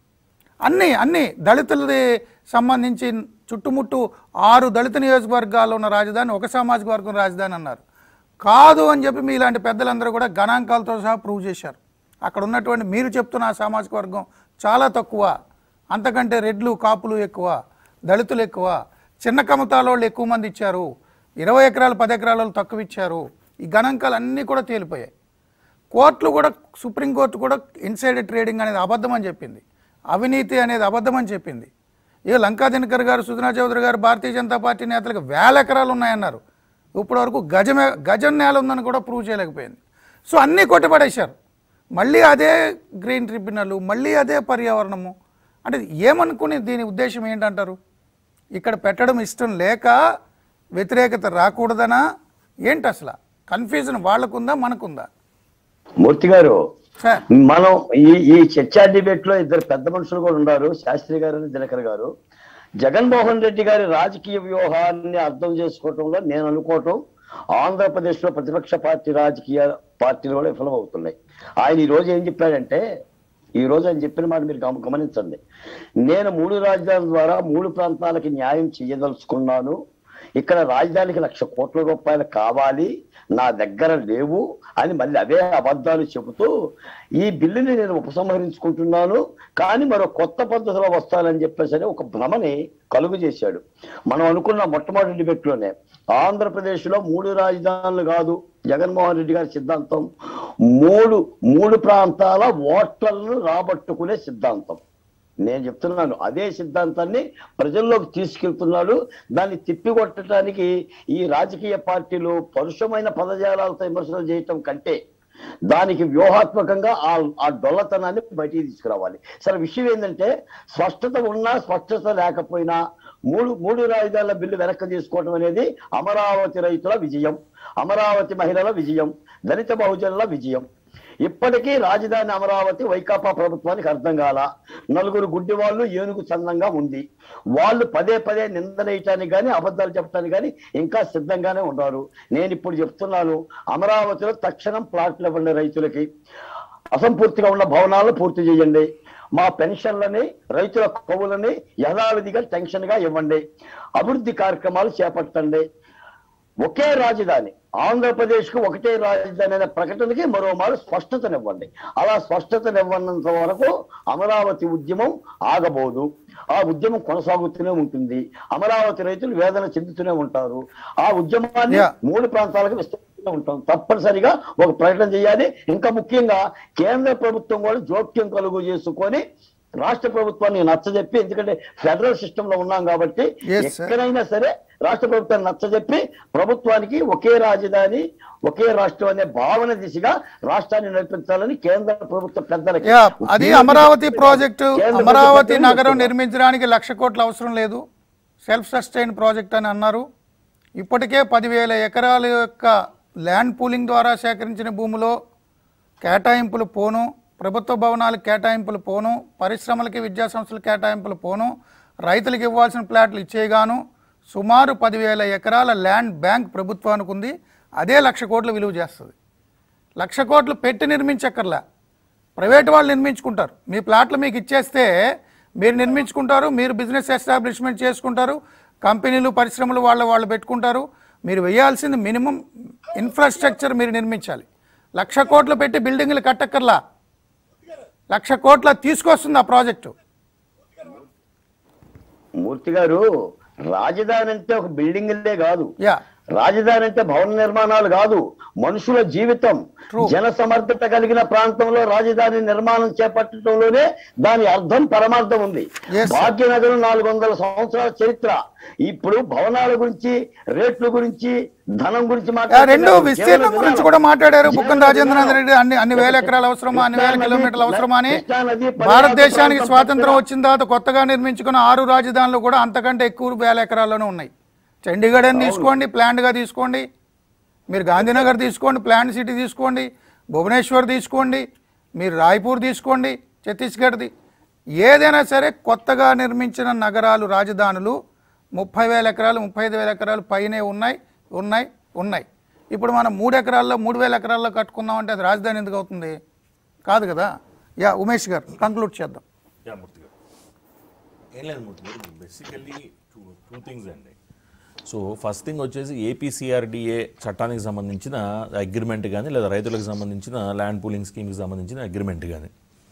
అన్నీ అన్నీ దళితులది సంబంధించి చుట్టుముట్టు ఆరు దళిత నియోజకవర్గాల్లో ఉన్న రాజధాని ఒక సామాజిక వర్గం రాజధాని అన్నారు కాదు అని చెప్పి మీ ఇలాంటి పెద్దలందరూ కూడా గణాంకాలతో సహా ప్రూవ్ చేశారు అక్కడ ఉన్నటువంటి మీరు చెప్తున్న ఆ సామాజిక వర్గం చాలా తక్కువ అంతకంటే రెడ్లు కాపులు ఎక్కువ దళితులు ఎక్కువ చిన్న కమతాల వాళ్ళు ఎక్కువ మంది ఇచ్చారు ఇరవై ఎకరాలు పది ఎకరాల వాళ్ళు తక్కువ ఇచ్చారు ఈ గణాంకాలు అన్నీ కూడా తేలిపోయాయి కోర్టులు కూడా సుప్రీంకోర్టు కూడా ఇన్సైడ్ ట్రేడింగ్ అనేది అబద్ధం అని చెప్పింది అవినీతి అనేది అబద్ధం అని చెప్పింది ఇక లంకా దినకర్ గారు సుజనా చౌదరి గారు భారతీయ జనతా పార్టీ నేతలకు వేల ఎకరాలు ఉన్నాయన్నారు ఇప్పటి వరకు గజమే గజం నేల ఉందని కూడా ప్రూవ్ చేయలేకపోయింది సో అన్నీ కొట్టిపడేశారు మళ్ళీ అదే గ్రీన్ ట్రిబ్యునల్ మళ్ళీ అదే పర్యావరణము అంటే ఏమనుకుని దీని ఉద్దేశం ఏంటంటారు ఇక్కడ పెట్టడం ఇష్టం లేక వ్యతిరేకత రాకూడదనా ఏంటి అసలు కన్ఫ్యూజన్ వాళ్ళకుందా మనకుందా మూర్తి గారు సార్ మనం ఈ ఈ చర్చా డిబేట్ లో ఇద్దరు పెద్ద మనుషులు కూడా ఉన్నారు శాస్త్రి గారు దినకర్ గారు జగన్మోహన్ రెడ్డి గారి రాజకీయ వ్యూహాన్ని అర్థం చేసుకోవటంలో నేను అనుకోవటం ఆంధ్రప్రదేశ్ లో ప్రతిపక్ష పార్టీ రాజకీయ పార్టీలు కూడా విఫలమవుతున్నాయి ఆయన ఈ రోజు ఏం చెప్పాడంటే ఈ రోజు ఆయన చెప్పిన మాట మీరు గమ- గమనించండి నేను మూడు రాజధానుల ద్వారా మూడు ప్రాంతాలకి న్యాయం చేయదలుచుకున్నాను ఇక్కడ రాజధానికి లక్ష కోట్ల రూపాయలు కావాలి నా దగ్గర లేవు అని మళ్ళీ అవే అబద్ధాలు చెబుతూ ఈ బిల్లుని నేను ఉపసంహరించుకుంటున్నాను కానీ మరో కొత్త పద్ధతిలో వస్తానని చెప్పేసి ఒక భ్రమని కలుగు చేశాడు మనం అనుకున్న మొట్టమొదటి డిబెట్లోనే ఆంధ్రప్రదేశ్ లో మూడు రాజధానులు కాదు జగన్మోహన్ రెడ్డి గారి సిద్ధాంతం మూడు మూడు ప్రాంతాల ఓట్లను రాబట్టుకునే సిద్ధాంతం నేను చెప్తున్నాను అదే సిద్ధాంతాన్ని ప్రజల్లోకి తీసుకెళ్తున్నాడు దాన్ని తిప్పికొట్టడానికి ఈ రాజకీయ పార్టీలు పరుషమైన పదజాలాలతో విమర్శలు చేయటం కంటే దానికి వ్యూహాత్మకంగా ఆ ఆ డొల్లతనాన్ని బయటికి తీసుకురావాలి సరే విషయం ఏంటంటే స్పష్టత ఉన్నా స్పష్టత లేకపోయినా మూడు మూడు రాజధానుల బిల్లు వెనక్కి తీసుకోవడం అనేది అమరావతి రైతుల విజయం అమరావతి మహిళల విజయం దళిత బహుజనుల విజయం ఇప్పటికీ రాజధాని అమరావతి వైకాపా ప్రభుత్వానికి అర్థం కాల నలుగురు గుడ్డి వాళ్ళు ఏనుగు చందంగా ఉంది వాళ్ళు పదే పదే నిందనేయటానికి కానీ అబద్ధాలు చెప్పడానికి కానీ ఇంకా సిద్ధంగానే ఉన్నారు నేను ఇప్పుడు చెప్తున్నాను అమరావతిలో తక్షణం ప్లాట్లు ఇవ్వండి రైతులకి అసంపూర్తిగా ఉన్న భవనాలను పూర్తి చేయండి మా పెన్షన్లని రైతుల కొవ్వులని యథావిధిగా టెన్షన్ గా ఇవ్వండి అభివృద్ధి కార్యక్రమాలు చేపట్టండి ఒకే రాజధాని ఆంధ్రప్రదేశ్ కు ఒకటే రాజధాని అనే ప్రకటనకి మరోమారు స్పష్టతనివ్వండి అలా స్పష్టతనివ్వనంత వరకు అమరావతి ఉద్యమం ఆగబోదు ఆ ఉద్యమం కొనసాగుతూనే ఉంటుంది అమరావతి రైతులు వేదన చెందుతూనే ఉంటారు ఆ ఉద్యమాన్ని Yeah. మూడు ప్రాంతాలకు విస్తరిస్తూనే ఉంటాం తప్పనిసరిగా ఒక ప్రకటన చేయాలి ఇంకా ముఖ్యంగా కేంద్ర ప్రభుత్వం కూడా జోక్యం కలుగు చేసుకొని రాష్ట్ర ప్రభుత్వాన్ని నచ్చజెప్పి ఎందుకంటే ఫెడరల్ సిస్టమ్ లో ఉన్నాం కాబట్టి Yes, sir. ఎక్కడైనా సరే రాష్ట్ర ప్రభుత్వాన్ని నచ్చజెప్పి ప్రభుత్వానికి ఒకే రాజధాని ఒకే రాష్ట్రం అనే భావన దిశగా రాష్ట్రాన్ని నడిపించాలని కేంద్ర ప్రభుత్వ పెద్దలకి యా అది అమరావతి ప్రాజెక్టు కేంద్ర అమరావతి ప్రభుత్వం నగరం చెప్తున్నారు. నిర్మించడానికి లక్ష కోట్ల అవసరం లేదు సెల్ఫ్ సస్టైన్ ప్రాజెక్ట్ అని అన్నారు ఇప్పటికే పదివేల ఎకరాల యొక్క ల్యాండ్ పూలింగ్ ద్వారా సేకరించిన భూమిలో కేటాయింపులు పోను ప్రభుత్వ భవనాలకు కేటాయింపులు పోను పరిశ్రమలకి విద్యా సంస్థల కేటాయింపులు పోను రైతులకు ఇవ్వాల్సిన ప్లాట్లు ఇచ్చేగాను సుమారు పదివేల ఎకరాల ల్యాండ్ బ్యాంక్ ప్రభుత్వానికి ఉంది అదే లక్ష కోట్లు విలువ చేస్తుంది లక్ష కోట్లు పెట్టి నిర్మించక్కర్లా ప్రైవేట్ వాళ్ళు నిర్మించుకుంటారు మీ ప్లాట్లు మీకు ఇచ్చేస్తే మీరు నిర్మించుకుంటారు మీరు బిజినెస్ ఎస్టాబ్లిష్మెంట్ చేసుకుంటారు కంపెనీలు పరిశ్రమలు వాళ్ళ వాళ్ళు పెట్టుకుంటారు మీరు వేయాల్సింది మినిమం ఇన్ఫ్రాస్ట్రక్చర్ మీరు నిర్మించాలి లక్ష కోట్లు పెట్టి బిల్డింగ్లు కట్టక్కర్లా లక్ష కోట్ల తీసుకొస్తుంది ఆ ప్రాజెక్టు మూర్తి గారు రాజధాని అంటే ఒక బిల్డింగ్లే కాదు యా రాజధాని అంటే భవన నిర్మాణాలు కాదు మనుషుల జీవితం True. జన సమర్థత కలిగిన ప్రాంతంలో రాజధాని నిర్మాణం చేపట్టడంలోనే దాని అర్థం పరమార్థం ఉంది Yes, sir. భాగ్యనగరం నాలుగు వందల సంవత్సరాల చరిత్ర ఇప్పుడు భవనాల గురించి రేట్ల గురించి ధనం గురించి ఆ, మాట్లాడుతున్నారు. రెండు విస్తీర్ణం కేవలం గురించి విధానం. కూడా మాట్లాడారు బుక్కన కేవలం రాజేంద్రనాథ్ విధానం. రెడ్డి అన్ని అన్ని వేల ఎకరాలు అవసరమా అన్ని వేల కృష్ణా కిలోమీటర్లు నది- అవసరమా అని కృష్ణా నది పరివాహక భారతదేశానికి ప్రాంతం స్వాతంత్రం పక్కన- వచ్చిన తర్వాత కొత్తగా నిర్మించుకున్న ఆరు రాజధానులు కూడా అంతకంటే ఎక్కువ వేల ఎకరాల్లోనే ఉన్నాయి చండీగఢ్ అని తీసుకోండి ప్లాంట్గా తీసుకోండి మీరు గాంధీనగర్ తీసుకోండి ప్లాంట్ సిటీ తీసుకోండి భువనేశ్వర్ తీసుకోండి మీరు రాయ్పూర్ తీసుకోండి ఛత్తీస్గఢ్ది ఏదైనా సరే కొత్తగా నిర్మించిన నగరాలు రాజధానులు ముప్పై వేల ఎకరాలు ముప్పై ఐదు వేల ఎకరాలు పైనే ఉన్నాయి ఉన్నాయి ఉన్నాయి ఇప్పుడు మనం మూడు ఎకరాల్లో మూడు వేల ఎకరాల్లో కట్టుకున్నామంటే అది రాజధాని ఎందుకు అవుతుంది కాదు కదా యా ఉమేష్ గారు కంక్లూడ్ చేద్దాం యా మూర్తి గారు ఏం లేదు మూర్తి గారు బేసికల్లీ టూ టూ థింగ్స్ అండి సో ఫస్ట్ థింగ్ వచ్చేసి ఏపీసీఆర్డీఏ చట్టానికి సంబంధించిన అగ్రిమెంట్ కానీ లేదా రైతులకు సంబంధించిన ల్యాండ్ పూలింగ్ స్కీమ్కి సంబంధించిన అగ్రిమెంట్ కానీ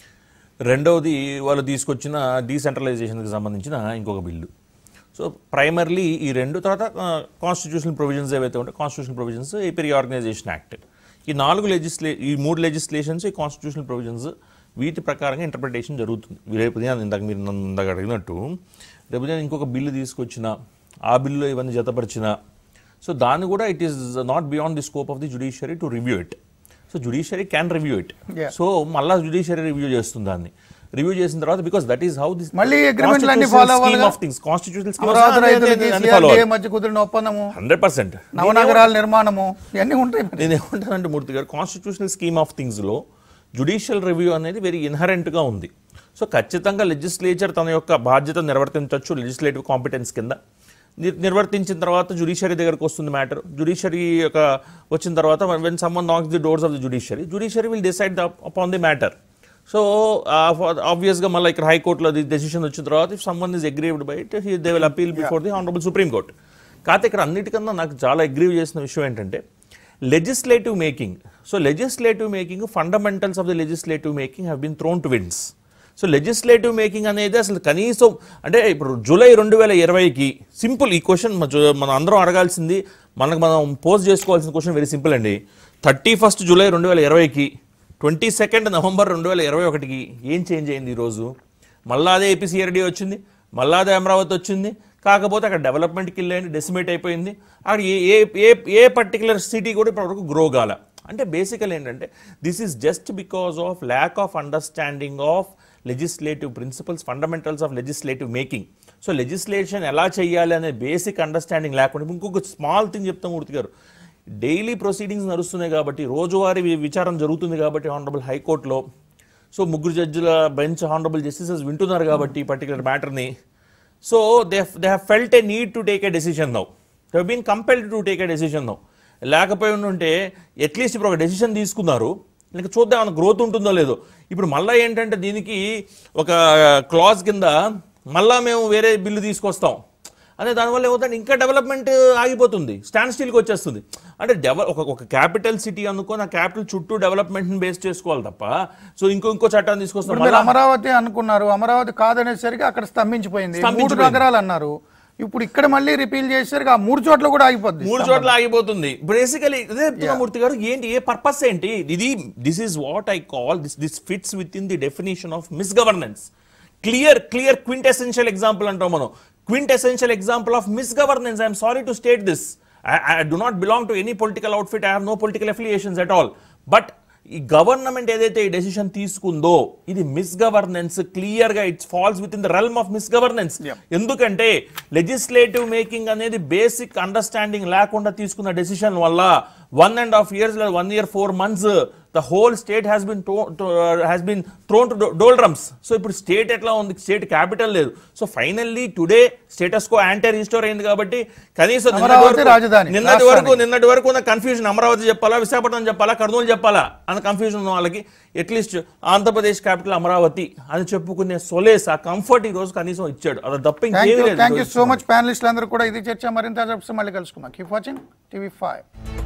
రెండవది వాళ్ళు తీసుకొచ్చిన డీసెంట్రలైజేషన్కి సంబంధించిన ఇంకొక బిల్లు సో ప్రైమర్లీ ఈ రెండు తర్వాత కాన్స్టిట్యూషనల్ ప్రొవిజన్స్ ఏవైతే ఉంటాయో constitutional provisions AP reorganisation act ఈ నాలుగు లెజిస్లే ఈ మూడు లెజిస్లేషన్స్ ఈ కాన్స్టిట్యూషనల్ ప్రొవిజన్స్ వీటి ప్రకారంగా ఇంటర్ప్రిటేషన్ జరుగుతుంది రేపు ఉదయం ఇందాక మీరు నన్ను ఇందాక అడిగినట్టు రేపు ఉదయం ఇంకొక బిల్లు తీసుకొచ్చిన ఆ బిల్లులో ఇవన్నీ జతపరిచిన సో దాన్ని కూడా it is not beyond the scope of the judiciary to review it so judiciary can review it Yeah. So మళ్ళా జుడిషియరీ రివ్యూ చేస్తుంది దాన్ని రివ్యూ చేసిన తర్వాత because that is how this మళ్ళీ agreement లన్నీ follow అవ్వాలిగా? ఆఫ్ థింగ్స్ కాన్స్టిట్యూషనల్ అమరావతి రైతులకి CRDA మధ్య కుదిరిన ఒప్పందము హండ్రెడ్ పర్సెంట్ నవనగరాల నిర్మాణము ఇవన్నీ ఉంటాయి మరి నేను ఏమంటానంటే మూర్తి గారు కాన్స్టిట్యూషనల్ స్కీమ్ ఆఫ్ థింగ్స్లో జుడిషియల్ రివ్యూ అనేది వెరీ ఇన్హరెంట్గా ఉంది సో ఖచ్చితంగా లెజిస్లేచర్ తన యొక్క బాధ్యత నిర్వర్తించవచ్చు లెజిస్లేటివ్ కాంపిటెన్స్ కింద నిర్- నిర్వర్తించిన తర్వాత జుడిషియరీ దగ్గరకు వస్తుంది మ్యాటర్ జుడిషియరీ యొక్క వచ్చిన తర్వాత when someone knocks the doors of the judiciary judiciary will decide upon the matter so ఆబ్వియస్గా మళ్ళీ ఇక్కడ హైకోర్టులో ది డెసిషన్ వచ్చిన తర్వాత if someone is aggrieved by it they will appeal before the honourable supreme court కాకపోతే ఇక్కడ అన్నిటికన్నా నాకు చాలా అగ్రీవ్ చేసిన విషయం ఏంటంటే legislative making so legislative making fundamentals of the legislative making have been thrown to winds so legislative making అనేది అసలు కనీసం అంటే ఇప్పుడు జూలై రెండు వేల ఇరవైకి సింపుల్ ఈ క్వశ్చన్ మనం అందరం అడగాల్సింది మనకు మనం పోస్ట్ చేసుకోవాల్సిన క్వశ్చన్ వెరీ సింపుల్ అండి థర్టీ ఫస్ట్ జూలై రెండు వేల ఇరవైకి ట్వంటీ సెకండ్ నవంబర్ రెండు వేల ఇరవై ఒకటికి ఏం చేంజ్ అయింది ఈరోజు మళ్ళా అదే ఏపీసీఆర్డీ వచ్చింది మళ్ళా అదే అమరావతి వచ్చింది కాకపోతే అక్కడ డెవలప్మెంట్కి వెళ్ళండి డెసిమేట్ అయిపోయింది అక్కడ ఏ ఏ ఏ ఏ పర్టికులర్ సిటీ కూడా ఇప్పటివరకు గ్రో కాల అంటే బేసికల్ ఏంటంటే this is just because of lack of understanding of legislative principles fundamentals of legislative making so legislation ఎలా చేయాలి అనే బేసిక్ అండర్స్టాండింగ్ లేకుండా ఇంకొక స్మాల్ థింగ్ చెప్తాం మూర్తి గారు డైలీ ప్రొసీడింగ్స్ నడుస్తున్నాయి కాబట్టి రోజువారీ వి- విచారం జరుగుతుంది కాబట్టి ఆనరబుల్ హైకోర్టులో సో ముగ్గురు జడ్జిల బెంచ్ హానరబుల్ జస్టిసెస్ వింటున్నారు కాబట్టి ఈ పర్టికులర్ మ్యాటర్ని so they they have felt a need to take a decision now they been compelled to take a decision now లేకపోయి ఉంటే అట్లీస్ట్ ఇప్పుడు ఒక డెసిషన్ తీసుకున్నారు ఇంకా చూద్దాం ఏమైనా గ్రోత్ ఉంటుందో లేదో ఇప్పుడు మళ్ళీ ఏంటంటే దీనికి ఒక క్లాజ్ కింద మళ్ళా మేము వేరే బిల్లు తీసుకొస్తాం అదే దానివల్ల ఏమవుతుంది ఇంకా డెవలప్మెంట్ ఆగిపోతుంది స్టాండ్ స్టిల్కి వచ్చేస్తుంది అంటే డెవ ఒక ఒక క్యాపిటల్ సిటీ అనుకుని ఆ క్యాపిటల్ చుట్టూ డెవలప్మెంట్ని బేస్ చేసుకోవాలి తప్ప సో ఇంకో ఇంకో చట్టాన్ని తీసుకొస్తాం ఇప్పుడు మీరు మళ్ళా- అమరావతి అనుకున్నారు అమరావతి కాదనేసరికి అక్కడ స్తంభించిపోయింది మూడు స్తంభించిపోయింది. నగరాలు అన్నారు ఇప్పుడు ఇక్కడ మళ్ళీ రిపీల్ చేసేసరికి ఆ మూడు చోట్ల కూడా ఆగిపోద్ది మూడు చోట్ల ఆగిపోతుంది బేసికలీ ఇదే చెప్తున్నా మూర్తి గారు ఏంటి ఏ పర్పస్ ఏంటి ఇది this is what I call this this fits within the definition of misgovernance clear clear quintessential example అంటాం మనం quintessential example of misgovernance I'm sorry to state this I do not belong to any political outfit I have no political affiliations at all but ఈ government ఏదైతే ఈ decision తీసుకుందో ఇది misgovernance clear గా it's falls within the realm of misgovernance ఎందుకంటే legislative making అనేది basic understanding లేకుండా తీసుకున్న డెసిషన్ వల్ల one and half years one year four months the whole state has been has been thrown to doldrums so ఇప్పుడు state ఎట్లా ఉంది state capital లేదు so finally today status quo ante restore అయింది కాబట్టి కనీసం నిన్నటి అమరావతి వరకు- రాజధాని, నిన్నటి వరకు రాష్ట్రానికి. నిన్నటి వరకు ఉన్న కన్ఫ్యూజన్ అమరావతి చెప్పాలా విశాఖపట్నం చెప్పాలా కర్నూలు చెప్పాలా అన్న కన్ఫ్యూజన్ ఉన్న వాళ్ళకి అట్లీస్ట్ ఆంధ్రప్రదేశ్ క్యాపిటల్ అమరావతి అని చెప్పుకునే సొలేస్ ఆ కంఫర్ట్ ఈ రోజు కనీసం ఇచ్చాడు అది తప్ప థ్యాంక్ ఇంకేమీ యూ లేదు థ్యాంక్ యూ ఈ సో రోజు. మచ్ ప్యానలిస్టులు అందరూ కూడా ఇది చర్చ మరింత మళ్ళీ కలుసుకుందాం కీప్ వాచింగ్ టీవీ ఫైవ్